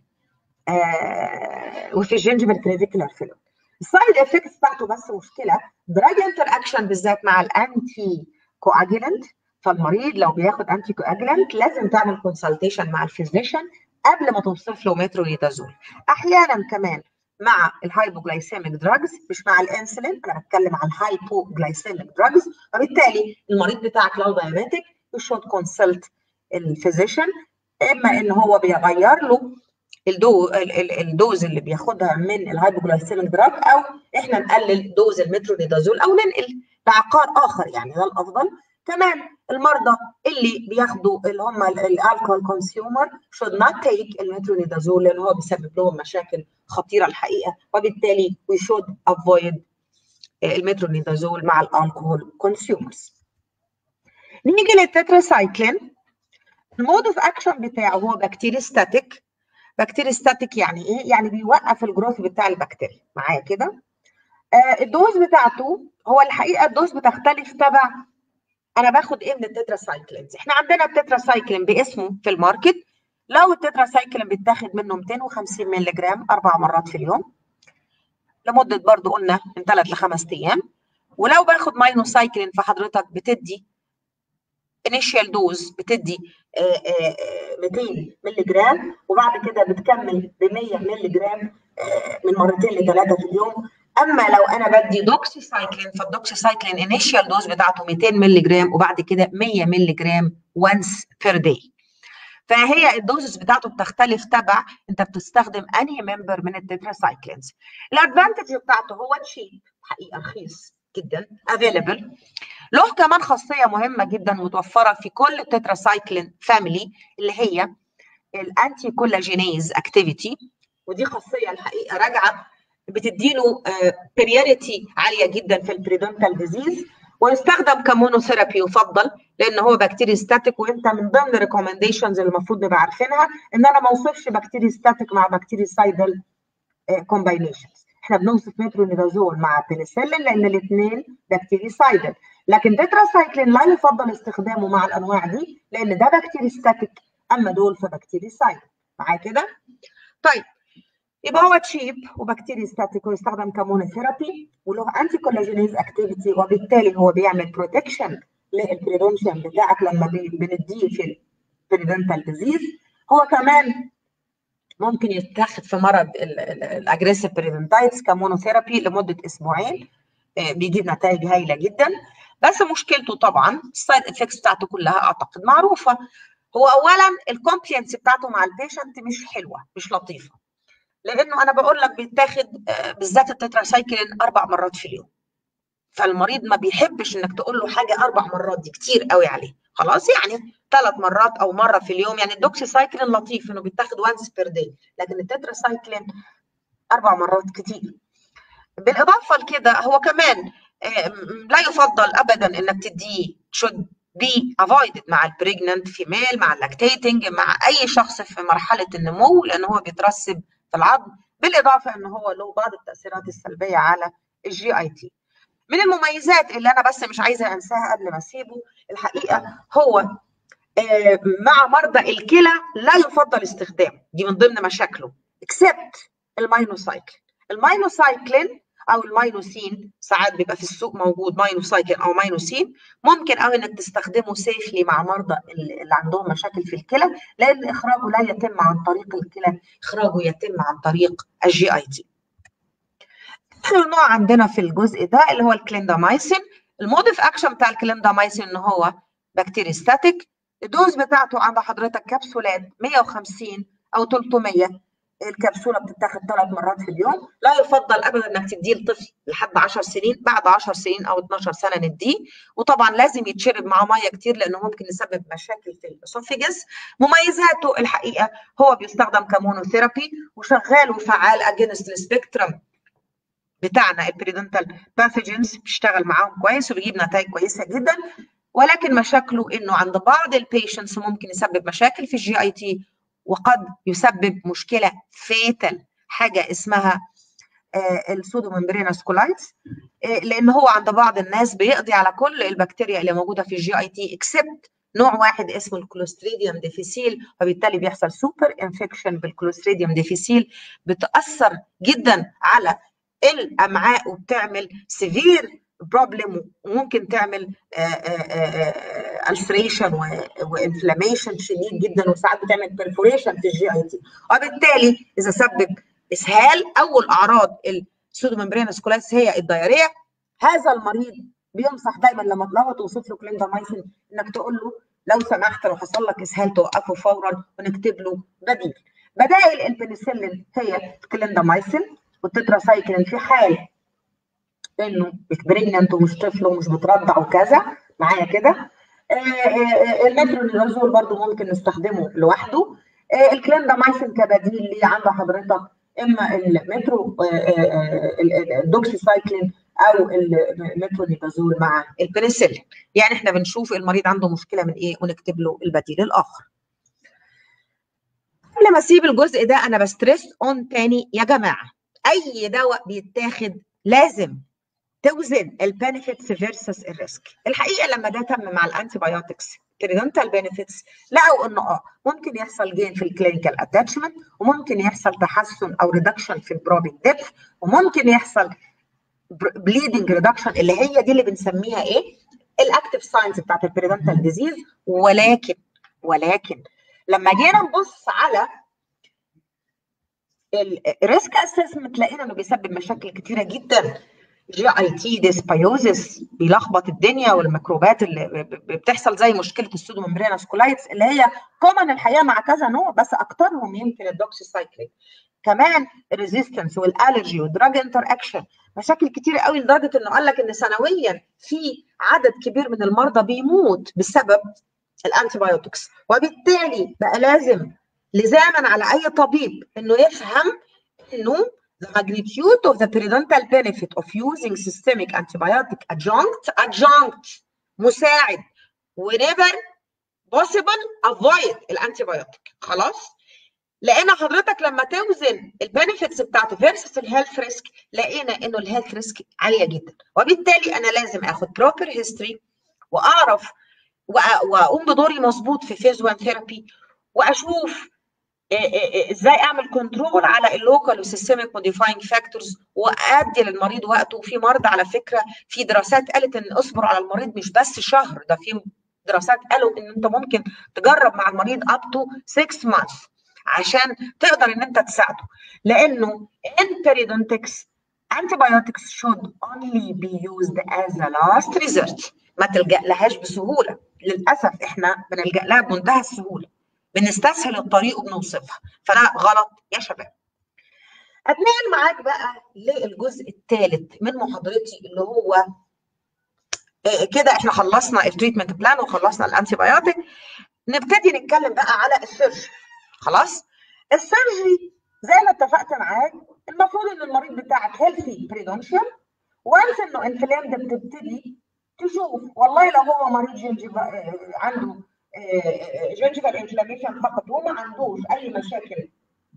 آه وفي الجنجبل كريديكولار فيلم السايد افكتس بتاعته بس مشكله دراج انتر اكشن بالذات مع الانتي كواجلنت فالمريض لو بياخد انتي كواجلنت لازم تعمل كونسلتيشن مع الفيزيشن قبل ما توصف له مترونيدازول احيانا كمان مع الهايبوجلايسيميك دراجز مش مع الانسولين انا بتكلم عن الهايبوجلايسيميك دراجز وبالتالي المريض بتاعك لو دايابيتك يو شود كونسلت الفيزيشن اما ان هو بيغير له الدو الدوز اللي بياخدها من الهايبوجلايسيميك دراج او احنا نقلل دوز المترونيدازول او ننقل لعقار اخر يعني ده الافضل كمان المرضى اللي بياخدوا اللي هم الالكول كونسيومر should not take المترونيدازول لان هو بيسبب لهم مشاكل خطيره الحقيقه وبالتالي we should avoid المترونيدازول مع الالكول كونسيومرز. نيجي للتتراسايكلين المود اوف اكشن بتاعه هو بكتيريستاتيك بكتيريستاتيك يعني ايه؟ يعني بيوقف الجروث بتاع البكتيريا معايا كده؟ آه الدوز بتاعته هو الحقيقه الدوز بتختلف تبع انا باخد ايه من التتراسايكلينز احنا عندنا التتراسايكلين باسمه في الماركت لو التتراسايكلين بيتاخد منه 250 مللي جرام اربع مرات في اليوم لمده برضو قلنا من ثلاث لخمس ايام ولو باخد ماينوسايكلين فحضرتك بتدي انيشال دوز بتدي 200 مللي جرام وبعد كده بتكمل ب 100 مللي جرام من مرتين لثلاثه في اليوم اما لو انا بدي دوكسي سايكلين فالدوكسي سايكلين انيشال دوز بتاعته 200 مللي جرام وبعد كده 100 مللي جرام وانس بير داي فهي الدوزز بتاعته بتختلف تبع انت بتستخدم انهي ممبر من التتراسايكلينز الادفانتج بتاعته هو تشيب حقيقه رخيص جدا افيلبل له كمان خاصيه مهمه جدا متوفره في كل التتراسايكلين فاميلي اللي هي الانتي كولاجينيز اكتيفيتي ودي خاصيه الحقيقه راجعه بتديله بريوريتي عاليه جدا في البريدونتال ديزيز ويستخدم كمونوثيرابي يفضل لان هو بكتيري ستاتيك وانت من ضمن الريكومنديشنز اللي المفروض نبقى عارفينها ان انا ما اوصفش بكتيري ستاتيك مع بكتيري سايدل كومباينيشنز احنا بنوصف مترونيدازول مع بنسلين لان الاثنين بكتيري سايدل لكن تتراسايكلين لا يفضل استخدامه مع الانواع دي لان ده بكتيري ستاتيك اما دول فبكتيري سايدل معايا كده طيب يبقى هو تشيب وبكتيري ستاتيك ويستخدم كمونوثيرابي وله انتي كولاجينيز اكتيفيتي وبالتالي هو بيعمل بروتكشن للبريدونشن بتاعك لما بنديه في البريدونتال ديزيز هو كمان ممكن يتاخد في مرض الاجريسيف بريدونتايتس كمونوثيرابي لمده اسبوعين بيجيب نتائج هايله جدا بس مشكلته طبعا السايد افكتس بتاعته كلها اعتقد معروفه هو اولا الكومبلينس بتاعته مع البيشنت مش حلوه مش لطيفه لانه انا بقول لك بيتاخد بالذات التتراسايكلين اربع مرات في اليوم فالمريض ما بيحبش انك تقول له حاجه اربع مرات دي كتير قوي عليه خلاص يعني ثلاث مرات او مره في اليوم يعني الدوكسيسايكلين لطيف انه بيتاخد وانس بير داي لكن التتراسايكلين اربع مرات كتير بالاضافه لكده هو كمان لا يفضل ابدا انك تديه should be avoided مع البريجننت فيميل مع اللاكتيتنج مع اي شخص في مرحله النمو لان هو بيترسب في العظم بالاضافه ان هو له بعض التاثيرات السلبيه على الجي اي تي من المميزات اللي انا بس مش عايزه انساها قبل ما اسيبه الحقيقه هو مع مرضى الكلى لا يفضل استخدامه دي من ضمن مشاكله اكسبت الماينوسايكلين الماينوسايكلين او الماينوسين ساعات بيبقى في السوق موجود ماينوسايكلين او ماينوسين ممكن قوي انك تستخدمه سيفلي مع مرضى اللي عندهم مشاكل في الكلى لان اخراجه لا يتم عن طريق الكلى اخراجه يتم عن طريق الجي اي تي اخر نوع عندنا في الجزء ده اللي هو الكليندامايسين المود اوف اكشن بتاع الكليندامايسين ان هو بكتيريستاتيك الدوز بتاعته عند حضرتك كبسولات 150 او 300 الكبسوله بتتاخد ثلاث مرات في اليوم لا يفضل ابدا انك تديه لطفل لحد 10 سنين بعد 10 سنين او 12 سنه نديه وطبعا لازم يتشرب معاه ميه كتير لانه ممكن يسبب مشاكل في الاسوفيجس مميزاته الحقيقه هو بيستخدم كمونوثيرابي وشغال وفعال اجينست السبيكترم بتاعنا البريدنتال باثوجينز بيشتغل معاهم كويس وبيجيب نتائج كويسه جدا ولكن مشاكله انه عند بعض البيشنتس ممكن يسبب مشاكل في الجي اي تي وقد يسبب مشكله فيتال حاجه اسمها السودوممبرينس كولايتس لان هو عند بعض الناس بيقضي على كل البكتيريا اللي موجوده في الجي اي تي اكسبت نوع واحد اسمه الكلوستريديوم ديفيسيل وبالتالي بيحصل سوبر انفكشن بالكلوستريديوم ديفيسيل بتاثر جدا على الامعاء وبتعمل سيفير بروبلم وممكن تعمل السريشن وانفلاميشن شديد جدا وساعات بتعمل برفوريشن في الجي اي تي وبالتالي اذا سبب اسهال اول اعراض السودوممبرينس كولايتس هي الدياريه هذا المريض بينصح دايما لما تلاقوا توصف له كليندامايسين انك تقول له لو سمحت لو حصل لك اسهال توقفه فورا ونكتب له بديل بدائل البنسلين هي كليندامايسين والتتراسايكلين في حال انه مش بريجننت ومش طفل ومش بترضع وكذا معايا كده المترونيلازول برضو ممكن نستخدمه لوحده الكليندامايسين كبديل ليه عند حضرتك اما المترو الدوكسيسايكلين او المترونيلازول مع البنسلين يعني احنا بنشوف المريض عنده مشكله من ايه ونكتب له البديل الاخر قبل ما اسيب الجزء ده انا بستريس اون تاني يا جماعه اي دواء بيتاخد لازم توزن البنفيتس فيرسس الريسك الحقيقه لما ده تم مع الانتي بايوتكس بريدنتال بنفيتس لقوا انه اه ممكن يحصل جين في الكلينيكال اتاتشمنت وممكن يحصل تحسن او ريدكشن في البروبين ديبث وممكن يحصل بليدنج ريدكشن اللي هي دي اللي بنسميها ايه الاكتف ساينز بتاعت البريدنتال ديزيز ولكن ولكن لما جينا نبص على الريسك اسسمنت لقينا انه بيسبب مشاكل كتيره جدا جي اي تي ديسبايوزس بيلخبط الدنيا والميكروبات اللي بتحصل زي مشكله السودوممبرينس كولايتس اللي هي كومن الحقيقه مع كذا نوع بس اكثرهم يمكن الدوكسيسايكلين كمان الريزيستنس والالرجي والدراج انتر اكشن مشاكل كتير قوي لدرجه انه قال لك ان سنويا في عدد كبير من المرضى بيموت بسبب الانتي بايوتكس وبالتالي بقى لازم لزاما على اي طبيب انه يفهم انه the magnitude of the periodontal benefit of using systemic antibiotic adjunct adjunct مساعد whenever possible avoid الانتيبيوتيك خلاص لقينا حضرتك لما توزن البنفيتس بتاعته فيرسس الهيلث ريسك لقينا انه الهيلث ريسك عاليه جدا وبالتالي انا لازم اخد بروبر هيستوري واعرف واقوم بدوري مظبوط في فيز 1 ثيرابي واشوف ازاي اعمل كنترول على اللوكال وسيستميك موديفاينج فاكتورز وادي للمريض وقته وفي مرضى على فكره في دراسات قالت ان اصبر على المريض مش بس شهر ده في دراسات قالوا ان انت ممكن تجرب مع المريض اب تو 6 مانثs عشان تقدر ان انت تساعده لانه ان بيريدونتكس antibiotics should only be used as a last resort ما تلجأ لهاش بسهولة للأسف احنا بنلجأ لها بمنتهى السهولة بنستسهل الطريق وبنوصفها فده غلط يا شباب اتنقل معاك بقى للجزء الثالث من محاضرتي اللي هو كده احنا خلصنا التريتمنت بلان وخلصنا الانتي بايوتيك نبتدي نتكلم بقى على السيرجري خلاص السيرجري زي ما اتفقت معاك المفروض ان المريض بتاعك هيلثي بريدونشال وانس انه انفلامد بتبتدي تشوف والله لو هو مريض جنجيفا عنده جنجيفال انفلاميشن فقط وما عندوش اي مشاكل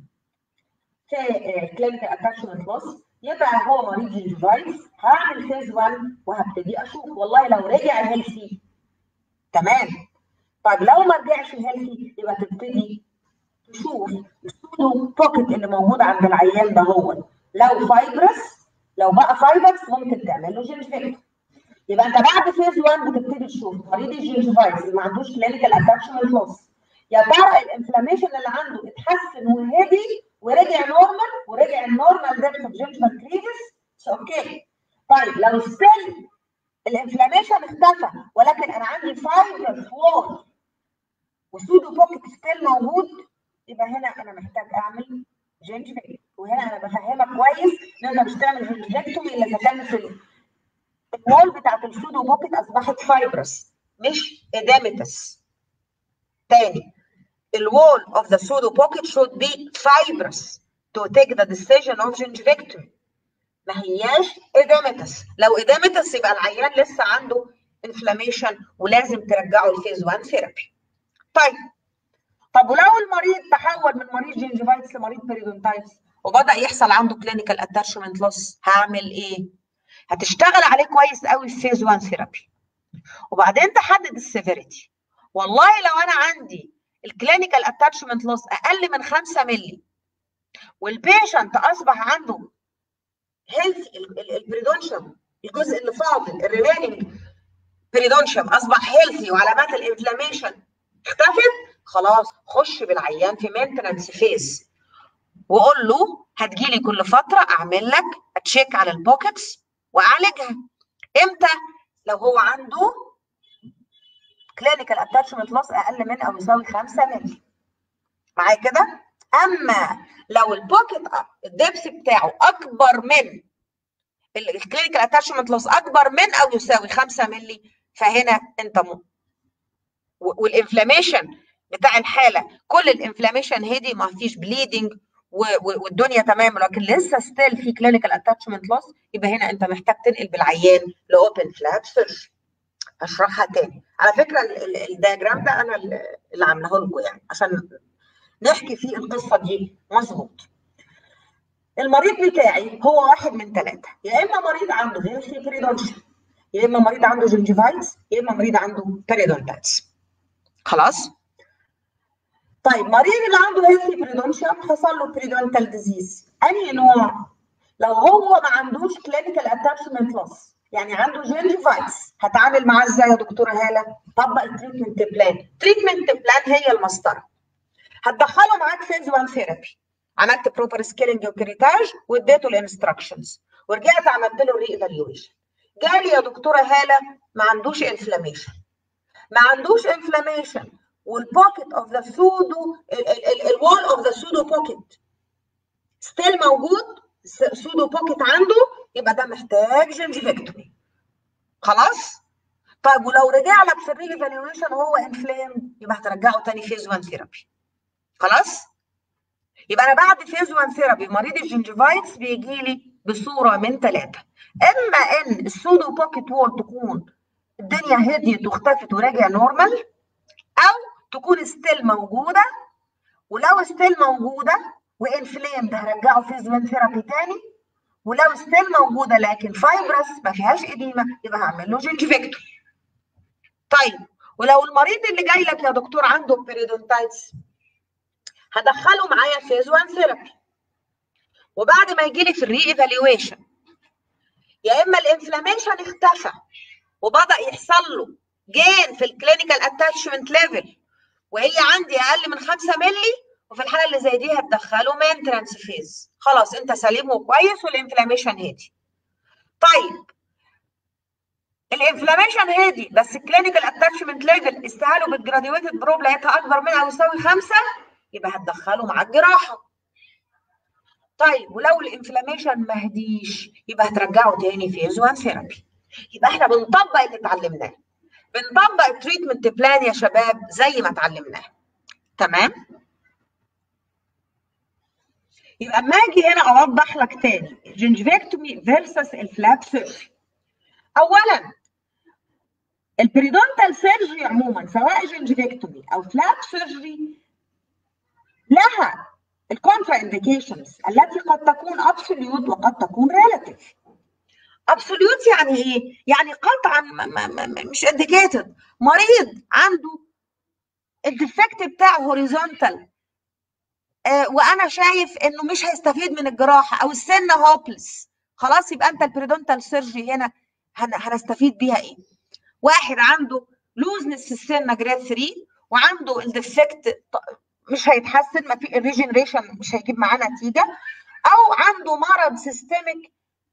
في كلينيكال اتاتشمنت لوس يبقى هو مريض جنجيفايتس هعمل فيز 1 وهبتدي اشوف والله لو رجع هيلثي تمام طيب لو ما رجعش هيلثي يبقى تبتدي تشوف السودو بوكيت اللي موجود عند العيان ده هو لو فايبرس لو بقى فايبرس ممكن تعمل له جنجيفيكتوم يبقى انت بعد فيز 1 بتبتدي تشوف مريض الجنجيفايتس اللي ما عندوش كلينيكال اتاتشمنت لوس يا ترى الانفلاميشن اللي عنده اتحسن وهدي ورجع نورمال ورجع النورمال ديبث اوف جنجيفال كريفس اوكي طيب لو ستيل الانفلاميشن اختفى ولكن انا عندي فايبرس وول وسودو بوكيت ستيل موجود يبقى هنا انا محتاج اعمل جنجيفيكتومي وهنا انا بفهمك كويس ان انت مش تعمل جنجيفيكتومي الا اذا كانت الوول بتاعت السودو بوكيت اصبحت فايبرس مش ادامتس تاني الوول of the pseudo pocket should be fibrous to take the decision of gingivectomy ما هياش ادامتس لو ادامتس يبقى العيان لسه عنده انفلاميشن ولازم ترجعه لفيز 1 ثيرابي طيب طب ولو المريض تحول من مريض جنجيفايتس لمريض بيريدونتايتس وبدا يحصل عنده كلينيكال اتاتشمنت لوس هعمل ايه هتشتغل عليه كويس قوي في فيز 1 ثيرابي وبعدين تحدد السيفيريتي والله لو انا عندي الكلينيكال اتاتشمنت لوس اقل من 5 مللي والبيشنت اصبح عنده هيلث البريدونشم الجزء اللي فاضل الريميننج بريدونشم اصبح هيلثي وعلامات الانفلاميشن اختفت خلاص خش بالعيان في مينتنانس فيز وقول له هتجيلي كل فتره اعمل لك اتشيك على البوكيتس واعالجها امتى لو هو عنده كلينيكال اتاتشمنت لوس اقل من او يساوي 5 مللي معايا كده اما لو البوكيت الدبس بتاعه اكبر من الكلينيكال اتاتشمنت لوس اكبر من او يساوي 5 مللي فهنا انت م... والانفلاميشن بتاع الحاله كل الانفلاميشن هدي ما فيش بليدنج والدنيا تمام لكن لسه ستيل في كلينيكال اتاتشمنت لوس يبقى هنا انت محتاج تنقل بالعيان لاوبن فلاب سيرجري هشرحها تاني على فكره الدياجرام ده انا اللي عاملاه لكم يعني عشان نحكي فيه القصه دي مظبوط المريض بتاعي هو واحد من ثلاثه يا اما مريض عنده هيلثي بريدونشن يا اما مريض عنده جنجيفايتس يا اما مريض عنده بريدونتايتس خلاص طيب مريض اللي عنده هيلثي بريدونشن حصل له بريدونتال ديزيز انهي نوع لو هو ما عندوش كلينيكال اتاتشمنت لوس يعني عنده جنجيفايتس هتعامل معاه ازاي يا دكتوره هاله طبق التريتمنت بلان التريتمنت بلان هي المسطره هتدخله معاك فيز 1 ثيرابي عملت بروبر سكيلنج وكريتاج واديته الانستراكشنز ورجعت عملت له ري ايفالويشن جالي يا دكتوره هاله ما عندوش انفلاميشن ما عندوش انفلاميشن والبوكيت اوف ذا سودو الوول اوف ذا سودو بوكيت ستيل موجود سودو بوكيت عنده يبقى ده محتاج جنجيفكتومي خلاص طيب ولو رجع لك في الري ايفالويشن وهو انفلام يبقى هترجعه تاني فيز 1 ثيرابي خلاص يبقى انا بعد فيز 1 ثيرابي مريض الجنجيفايتس بيجي لي بصوره من ثلاثه اما ان السودو بوكيت وول تكون الدنيا هديت واختفت ورجع نورمال او تكون ستيل موجوده ولو ستيل موجوده وانفليمد هرجعه فيز 1 ثيرابي تاني ولو ستيل موجوده لكن فايبرس ما فيهاش اديمه يبقى هعمل له جنجيفكتومي طيب ولو المريض اللي جاي لك يا دكتور عنده بيريدونتايتس هدخله معايا فيز 1 ثيرابي وبعد ما يجي لي في الري ايفالويشن يا اما الانفلاميشن اختفى وبدا يحصل له جين في الكلينيكال اتاتشمنت ليفل وهي عندي اقل من 5 مللي وفي الحاله اللي زي دي هتدخله مينترانس فيز خلاص انت سليم وكويس والانفلاميشن هادي طيب الانفلاميشن هادي بس الكلينيكال اتاتشمنت ليفل استهاله بالجراديويتد بروب لقيتها اكبر من او يساوي خمسه يبقى هتدخله مع الجراحه طيب ولو الانفلاميشن ما هديش يبقى هترجعه تاني فيز 1 ثيرابي يبقى احنا بنطبق اللي اتعلمناه بنطبق التريتمنت بلان يا شباب زي ما اتعلمناه تمام يبقى اما اجي هنا اوضح لك تاني جنجفيكتومي فيرسس الفلاب سيرجري اولا البريدونتال سيرجري عموما سواء جنجفيكتومي او فلاب سيرجري لها الكونترا انديكيشنز التي قد تكون ابسوليوت وقد تكون ريلاتيف ابسوليوت يعني ايه؟ يعني قطعا مش انديكيتد مريض عنده الديفكت بتاعه هوريزونتال آه وانا شايف انه مش هيستفيد من الجراحه او السن هوبلس خلاص يبقى انت البريدونتال سيرجري هنا هنستفيد بيها ايه؟ واحد عنده لوزنس في السنه جريد 3 وعنده الديفكت مش هيتحسن ما في الريجنريشن مش هيجيب معاه نتيجه او عنده مرض سيستميك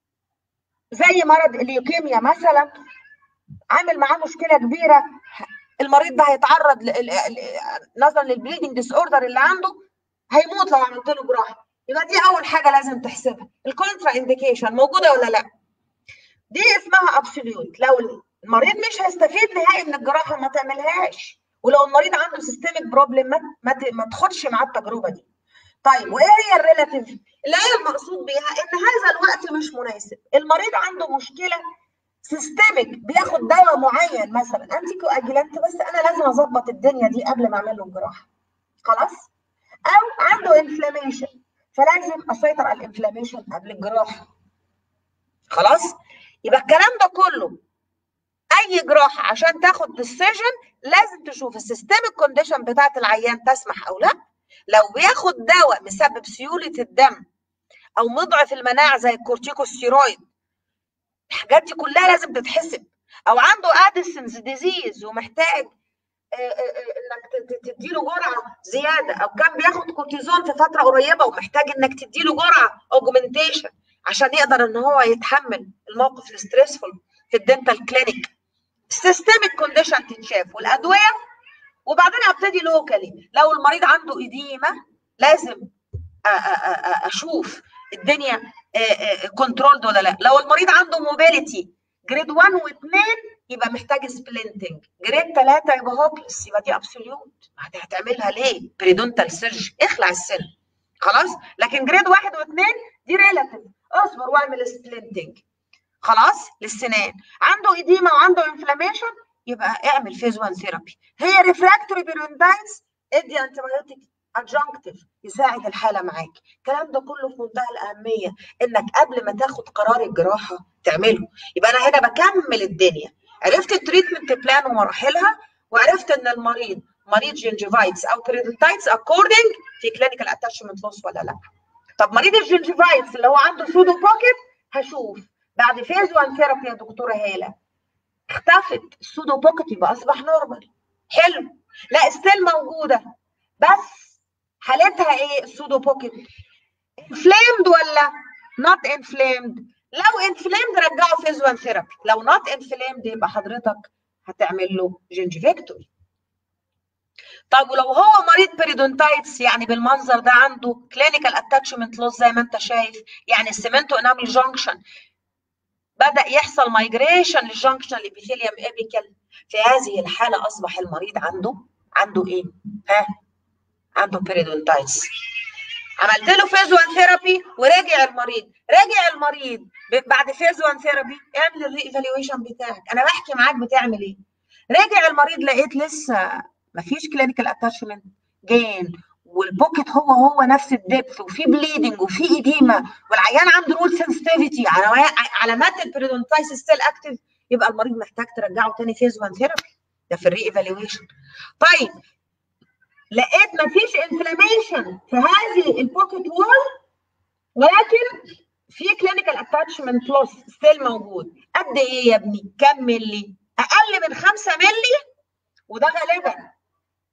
زي مرض الليوكيميا مثلا عامل معاه مشكله كبيره المريض ده هيتعرض نظرا للبليدنج ديس اوردر اللي عنده هيموت لو عملت له جراحه يبقى دي اول حاجه لازم تحسبها الكونترا انديكيشن موجوده ولا لا دي اسمها ابسوليوت لو المريض مش هيستفيد نهائي من الجراحه ما تعملهاش ولو المريض عنده سيستميك بروبلم ما ما تاخدش معاه التجربه دي طيب وايه هي الريلاتيف اللي هي المقصود بيها ان هذا الوقت مش مناسب المريض عنده مشكله سيستميك بياخد دواء معين مثلا انتي كواجلانت بس انا لازم اظبط الدنيا دي قبل ما اعمل له الجراحه خلاص او عنده انفلاميشن فلازم اسيطر على الانفلاميشن قبل الجراحه خلاص يبقى الكلام ده كله اي جراحه عشان تاخد ديسيجن لازم تشوف السيستميك كونديشن بتاعت العيان تسمح او لا لو بياخد دواء مسبب سيوله الدم او مضعف المناعه زي الكورتيكوستيرويد الحاجات دي كلها لازم تتحسب او عنده اديسنز ديزيز ومحتاج انك تديله جرعه زياده او كان بياخد كورتيزون في فتره قريبه ومحتاج انك تديله جرعه اوجمنتيشن عشان يقدر ان هو يتحمل الموقف الستريسفول في الدنتال كلينيك السيستميك كونديشن تتشاف والادويه وبعدين ابتدي لوكالي لو المريض عنده اديمه لازم اشوف الدنيا كنترولد ولا لا لو المريض عنده موبيليتي جريد 1 و2 يبقى محتاج سبلنتنج جريد 3 يبقى هوبلس يبقى دي ابسوليوت هتعملها ليه بريدونتال سيرج اخلع السن خلاص لكن جريد 1 و2 دي ريلاتيف اصبر واعمل سبلنتنج خلاص للسنان عنده اديمه وعنده انفلاميشن يبقى اعمل فيز 1 ثيرابي هي ريفراكتوري بيرندايتس ادي انتي بايوتيك ادجنكتيف يساعد الحاله معاك الكلام ده كله في منتهى الاهميه انك قبل ما تاخد قرار الجراحه تعمله يبقى انا هنا بكمل الدنيا عرفت التريتمنت بلان ومراحلها وعرفت ان المريض مريض جنجيفايتس او بريدنتايتس اكوردنج في كلينيكال اتاتشمنت لوس ولا لا طب مريض الجنجيفايتس اللي هو عنده سودو بوكيت هشوف بعد فيز 1 ثيرابي يا دكتوره هاله اختفت السودو بوكيت يبقى اصبح نورمال حلو لا ستيل موجوده بس حالتها ايه السودو بوكيت انفليمد ولا نوت انفليمد لو انفليمد رجعه فيز 1 ثيرابي لو نوت انفليمد يبقى حضرتك هتعمل له جنجفيكتوري طب ولو هو مريض بيريدونتايتس يعني بالمنظر ده عنده كلينيكال اتاتشمنت لوس زي ما انت شايف يعني السيمنتو انامل جانكشن بدا يحصل مايجريشن للجانكشن الابيثيليوم ابيكال في هذه الحاله اصبح المريض عنده عنده ايه؟ ها؟ عنده بيريدونتايتس عملت له فيز 1 ثيرابي ورجع المريض رجع المريض بعد فيز 1 ثيرابي اعمل الري ايفالويشن بتاعك انا بحكي معاك بتعمل ايه رجع المريض لقيت لسه ما فيش كلينيكال اتاتشمنت جين والبوكيت هو هو نفس الدبث وفي بليدنج وفي ايديما والعيان عنده رول سنسيتيفيتي علامات البريدونتايتس ستيل اكتف يبقى المريض محتاج ترجعه تاني فيز 1 ثيرابي ده في الري ايفالويشن طيب لقيت مفيش انفلاميشن في هذه البوكيت وول ولكن في كلينيكال اتاتشمنت لوس ستيل موجود قد ايه يا ابني؟ كم ملي؟ اقل من 5 ملي وده غالبا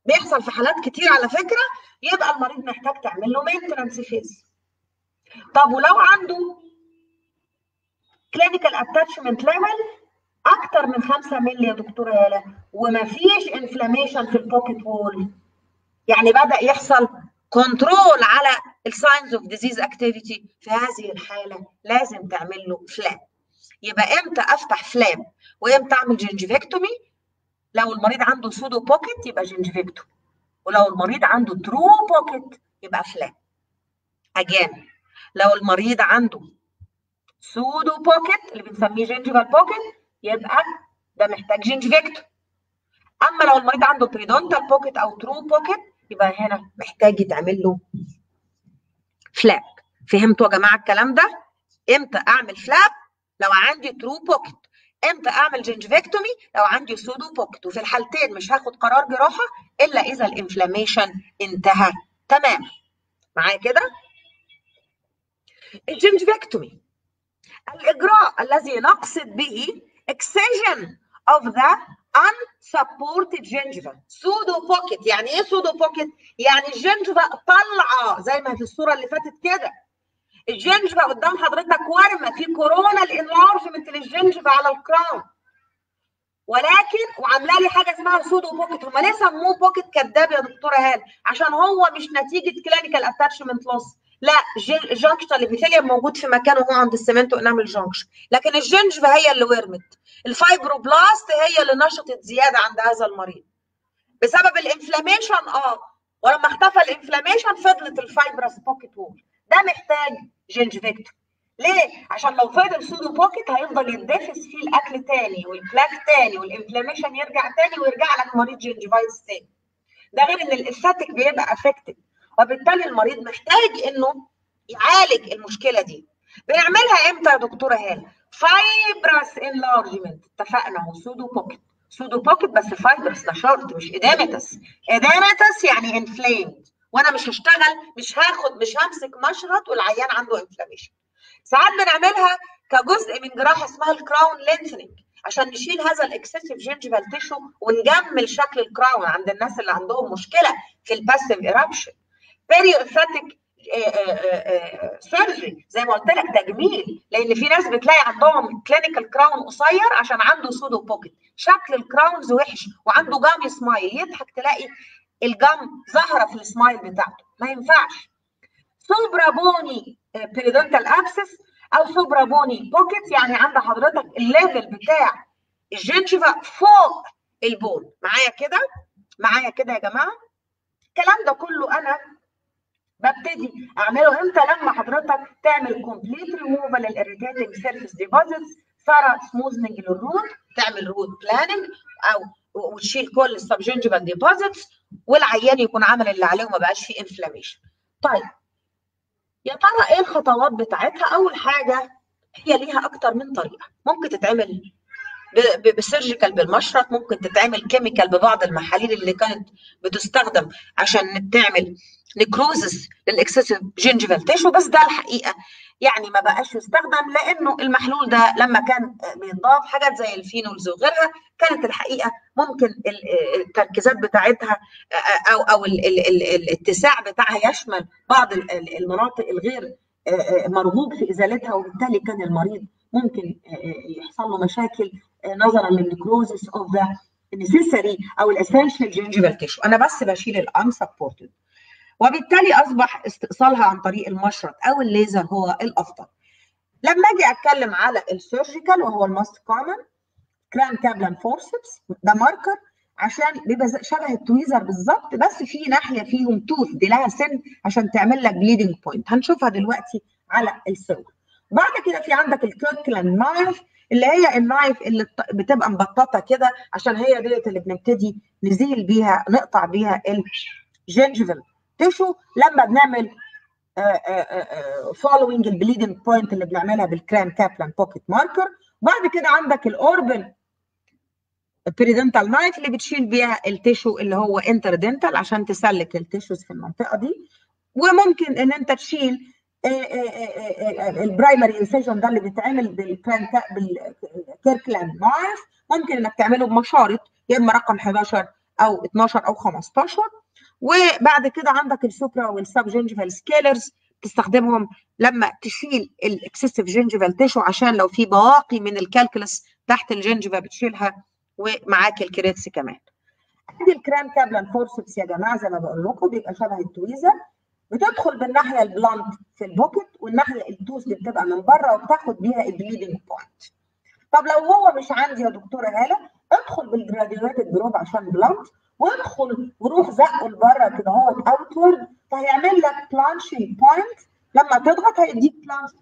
بيحصل في حالات كتير على فكره يبقى المريض محتاج تعمل له مينتنانس فيز طب ولو عنده كلينيكال اتاتشمنت ليفل اكتر من 5 مللي يا دكتوره يالا ومفيش انفلاميشن في البوكيت وول يعني بدا يحصل كنترول على الساينز اوف ديزيز اكتيفيتي في هذه الحاله لازم تعمل له فلاب يبقى امتى افتح فلاب وامتى اعمل جنجفكتومي لو المريض عنده سودو بوكيت يبقى جنجفكتومي ولو المريض عنده ترو بوكيت يبقى فلاب اجان لو المريض عنده سودو بوكيت اللي بنسميه جنجيفال بوكيت يبقى ده محتاج جنجفكتومي اما لو المريض عنده بريدونتال بوكيت او ترو بوكيت يبقى هنا محتاج يتعمل له فلاب فهمتوا يا جماعه الكلام ده امتى اعمل فلاب لو عندي ترو بوكيت امتى اعمل جنجفكتومي لو عندي سودو بوكيت وفي الحالتين مش هاخد قرار جراحه الا اذا الانفلاميشن انتهى تمام معايا كده الجنجفكتومي الاجراء الذي نقصد به excision of the unsupported gingiva pseudo pocket يعني ايه pseudo pocket يعني الجنجفة طالعه زي ما في الصوره اللي فاتت كده الجنجفة قدام حضرتك ورمه في كورونا الانلارجمنت للجنجفة على الكراون ولكن وعامله لي حاجه اسمها سودو بوكيت هم ليه سموه بوكيت كداب يا دكتوره هاله عشان هو مش نتيجه كلينيكال اتاتشمنت لوس لا الجنكشن الابيثيليوم موجود في مكانه هو عند السمنت انامل جنكشن لكن الجنجفة هي اللي ورمت الفايبروبلاست هي اللي نشطت زياده عند هذا المريض بسبب الانفلاميشن اه ولما اختفى الانفلاميشن فضلت الفايبرس بوكيت وول ده محتاج جنجفكتوم ليه؟ عشان لو فضل سودو بوكيت هيفضل يتدفس فيه الاكل تاني والبلاك تاني والانفلاميشن يرجع تاني ويرجع لك مريض جنجفايتس تاني ده غير ان الاستاتيك بيبقى افكتد وبالتالي المريض محتاج انه يعالج المشكله دي بنعملها امتى يا دكتوره هاله؟ فايبرس انلارجمنت اتفقنا هو سودو بوكيت سودو بوكيت بس فايبرس ده شرط مش ادامتس ادامتس يعني انفليمد وانا مش هشتغل مش هاخد مش همسك مشرط والعيان عنده انفلاميشن ساعات بنعملها كجزء من جراحه اسمها الكراون لينثنينج عشان نشيل هذا الاكسسيف جينجيفال تيشو ونجمل شكل الكراون عند الناس اللي عندهم مشكله في الباسيف ايرابشن بيريوفاتيك سيرجري زي ما قلت لك تجميل لان في ناس بتلاقي عندهم كلينيكال كراون قصير عشان عنده سودو بوكيت شكل الكراونز وحش وعنده جام سمايل يضحك تلاقي الجام ظاهره في السمايل بتاعته ما ينفعش سوبرا بوني بيريدونتال ابسس او سوبرا بوني بوكيت يعني عند حضرتك الليفل بتاع الجنجفة فوق البون معايا كده معايا كده يا جماعه الكلام ده كله انا ببتدي اعمله امتى لما حضرتك تعمل كومبليت ريموفال للاريتيتنج سيرفيس ديبوزيتس ثرى سموزنج للروت تعمل روت بلاننج او وتشيل كل السبجنجبال ديبوزيتس والعيان يكون عمل اللي عليه وما بقاش فيه انفلاميشن طيب يا ترى ايه الخطوات بتاعتها اول حاجه هي ليها اكتر من طريقه ممكن تتعمل بالسيرجيكال بالمشرط ممكن تتعمل كيميكال ببعض المحاليل اللي كانت بتستخدم عشان تعمل نكروزس للاكسسيف جينجيفال تيشو بس ده الحقيقه يعني ما بقاش يستخدم لانه المحلول ده لما كان بينضاف حاجات زي الفينولز وغيرها كانت الحقيقه ممكن التركيزات بتاعتها او او الاتساع بتاعها يشمل بعض المناطق الغير مرغوب في ازالتها وبالتالي كان المريض ممكن يحصل له مشاكل نظرا للنكروزس اوف ذا necessary او الاسينشال جينجيفال تيشو انا بس بشيل الانسبورتد وبالتالي اصبح استئصالها عن طريق المشرط او الليزر هو الافضل لما اجي اتكلم على السيرجيكال وهو الماست كومن كران كابلان فورسبس ده ماركر عشان بيبقى شبه التويزر بالظبط بس في ناحيه فيهم توث دي لها سن عشان تعمل لك بليدنج بوينت هنشوفها دلوقتي على الصور بعد كده في عندك الكيركلاند نايف اللي هي النايف اللي بتبقى مبططه كده عشان هي ديت اللي بنبتدي نزيل بيها نقطع بيها الجنجفل تيشو لما بنعمل فولوينج البليدنج بوينت اللي بنعملها بالكران كابلان بوكيت ماركر بعد كده عندك الاوربن بريدنتال نايف اللي بتشيل بيها التيشو اللي هو انتردنتال عشان تسلك التيشوز في المنطقه دي وممكن ان انت تشيل البرايمري انسيجن ده اللي بيتعمل بالكيركلاند نايف ممكن انك تعمله بمشارط يا اما رقم 11 او 12 او 15 وبعد كده عندك السوبرا والسب جينجيفال سكيلرز تستخدمهم لما تشيل الاكسسيف جينجيفال تيشو عشان لو في بواقي من الكالكولس تحت الجنجفه بتشيلها ومعاك الكريتس كمان. عندي الكرام كابلان فورسبس يا جماعه زي ما بقول لكم بيبقى شبه التويزر بتدخل بالناحيه البلانت في البوكت والناحيه التوز اللي بتبقى من بره وبتاخد بيها البليدنج بوينت. طب لو هو مش عندي يا دكتوره هاله ادخل بالجراديويتد جروب عشان بلانت وادخل وروح زقه لبره كده هو اوتورد فهيعمل لك بلانشنج بوينت لما تضغط هيديك بلانشنج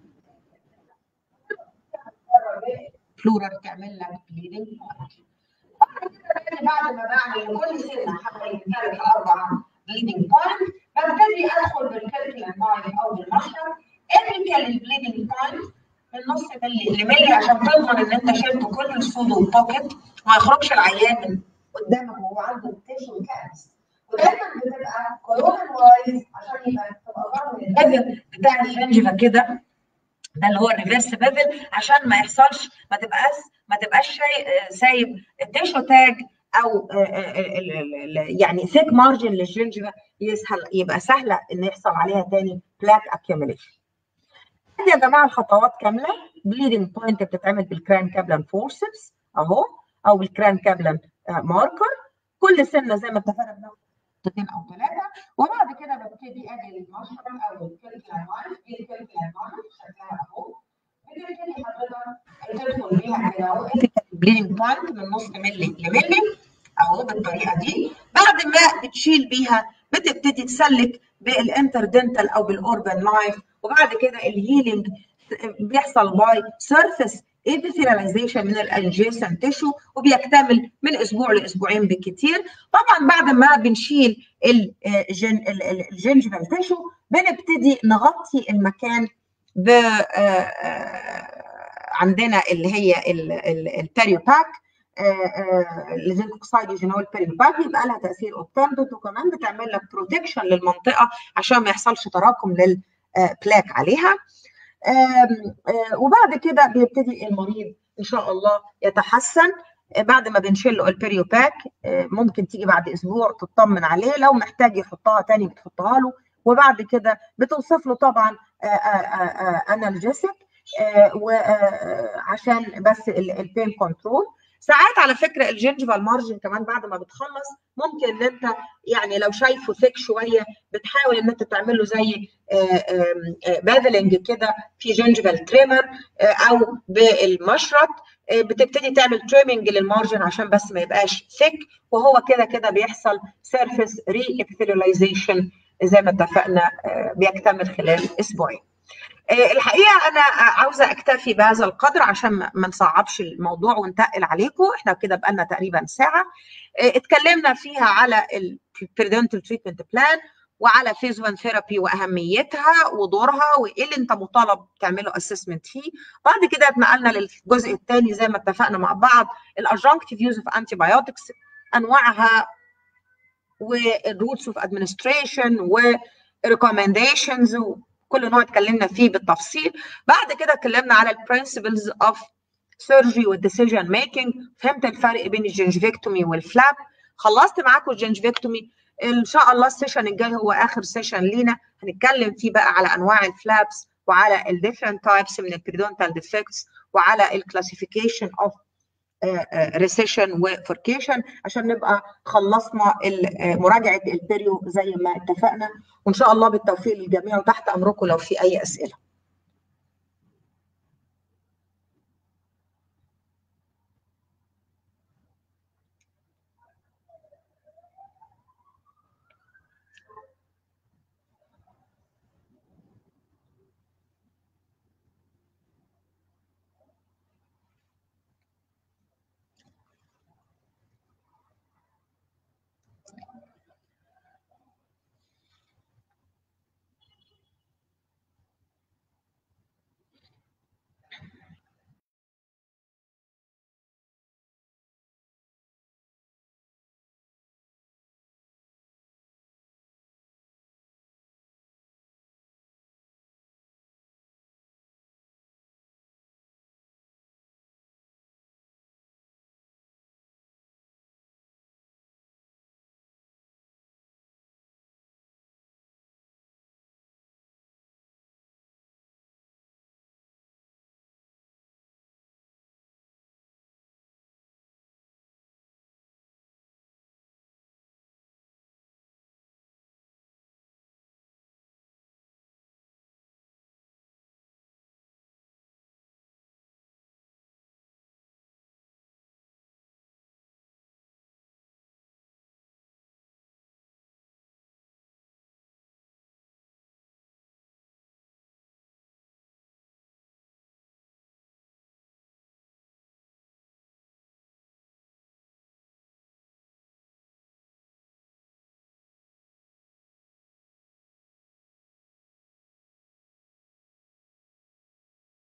فلورال تعمل لك بليدنج بوينت بعد ما بعمل كل سنه حوالي ثلاث اربع بليدنج بوينت ببتدي ادخل بالكالكولم بايل او بالمشرب ابيكال البليدنج بوينت النص ملي لملي عشان تضمن ان انت شلت كل السودو بوكيت وما يخرجش العيان من قدامك وهو عنده تيشو كانس ودايما بتبقى كولون وايز عشان يبقى تبقى ضامن البذل بتاع الجنجفه كده ده اللي هو الريفرس بيفل عشان ما يحصلش ما تبقاش ما تبقاش سايب التيشو تاج او يعني ثيك مارجن للجنجفه يسهل يبقى سهله ان يحصل عليها تاني بلاك اكيوميليشن. يا جماعه الخطوات كامله بليدنج بوينت بتتعمل بالكران كابلان فورسبس اهو او بالكران كابلان ماركر كل سنه زي ما اتفقنا بناخد نقطتين او ثلاثه وبعد كده ببتدي اجي للمشرب او الكلكلان لاين دي الكلكلان لاين شكلها اهو بتبتدي حضرتك تدخل بيها كده اهو بليدنج بوينت من نص ملي لملي اهو بالطريقه دي بعد ما بتشيل بيها بتبتدي تسلك بالانتردنتال او بالاوربان لايف وبعد كده الهيلينج بيحصل باي سيرفيس ابيثياليزيشن من الانجيسن تيشو وبيكتمل من اسبوع لاسبوعين بالكثير طبعا بعد ما بنشيل الجن الجنجفال تيشو بنبتدي نغطي المكان ب عندنا اللي هي البيريو باك الزنك اوكسايد جينول بيريو باك بيبقى لها تاثير اوبتندوت وكمان بتعمل لك بروتكشن للمنطقه عشان ما يحصلش تراكم للبلاك عليها وبعد كده بيبتدي المريض ان شاء الله يتحسن بعد ما بنشيل له البيريو باك ممكن تيجي بعد اسبوع تطمن عليه لو محتاج يحطها تاني بتحطها له وبعد كده بتوصف له طبعا انالجيسك وعشان بس البين كنترول ساعات على فكره الجنجفال مارجن كمان بعد ما بتخلص ممكن ان انت يعني لو شايفه ثيك شويه بتحاول ان انت تعمل له زي بادلنج كده في جنجفال تريمر او بالمشرط بتبتدي تعمل تريمنج للمارجن عشان بس ما يبقاش ثيك وهو كده كده بيحصل سيرفيس ري ابيثيلايزيشن زي ما اتفقنا بيكتمل خلال اسبوعين. الحقيقه انا عاوزه اكتفي بهذا القدر عشان ما نصعبش الموضوع ونتقل عليكم احنا كده بقالنا تقريبا ساعه اتكلمنا فيها على البريدنتال تريتمنت بلان وعلى فيز 1 ثيرابي واهميتها ودورها وايه اللي انت مطالب تعمله اسسمنت فيه بعد كده اتنقلنا للجزء الثاني زي ما اتفقنا مع بعض الادجنكتيف يوز اوف انتي بايوتكس انواعها والروتس اوف ادمنستريشن وريكومنديشنز كل نوع اتكلمنا فيه بالتفصيل بعد كده اتكلمنا على البرنسبلز اوف سيرجي والديسيجن ميكنج فهمت الفرق بين الجنجفيكتومي والفلاب خلصت معاكم الجنجفيكتومي ان شاء الله السيشن الجاي هو اخر سيشن لينا هنتكلم فيه بقى على انواع الفلابس وعلى الديفرنت تايبس من البريدونتال ديفكتس وعلى الكلاسيفيكيشن اوف ريسيشن وفوركيشن عشان نبقى خلصنا مراجعه البيريو زي ما اتفقنا وان شاء الله بالتوفيق للجميع وتحت امركم لو في اي اسئله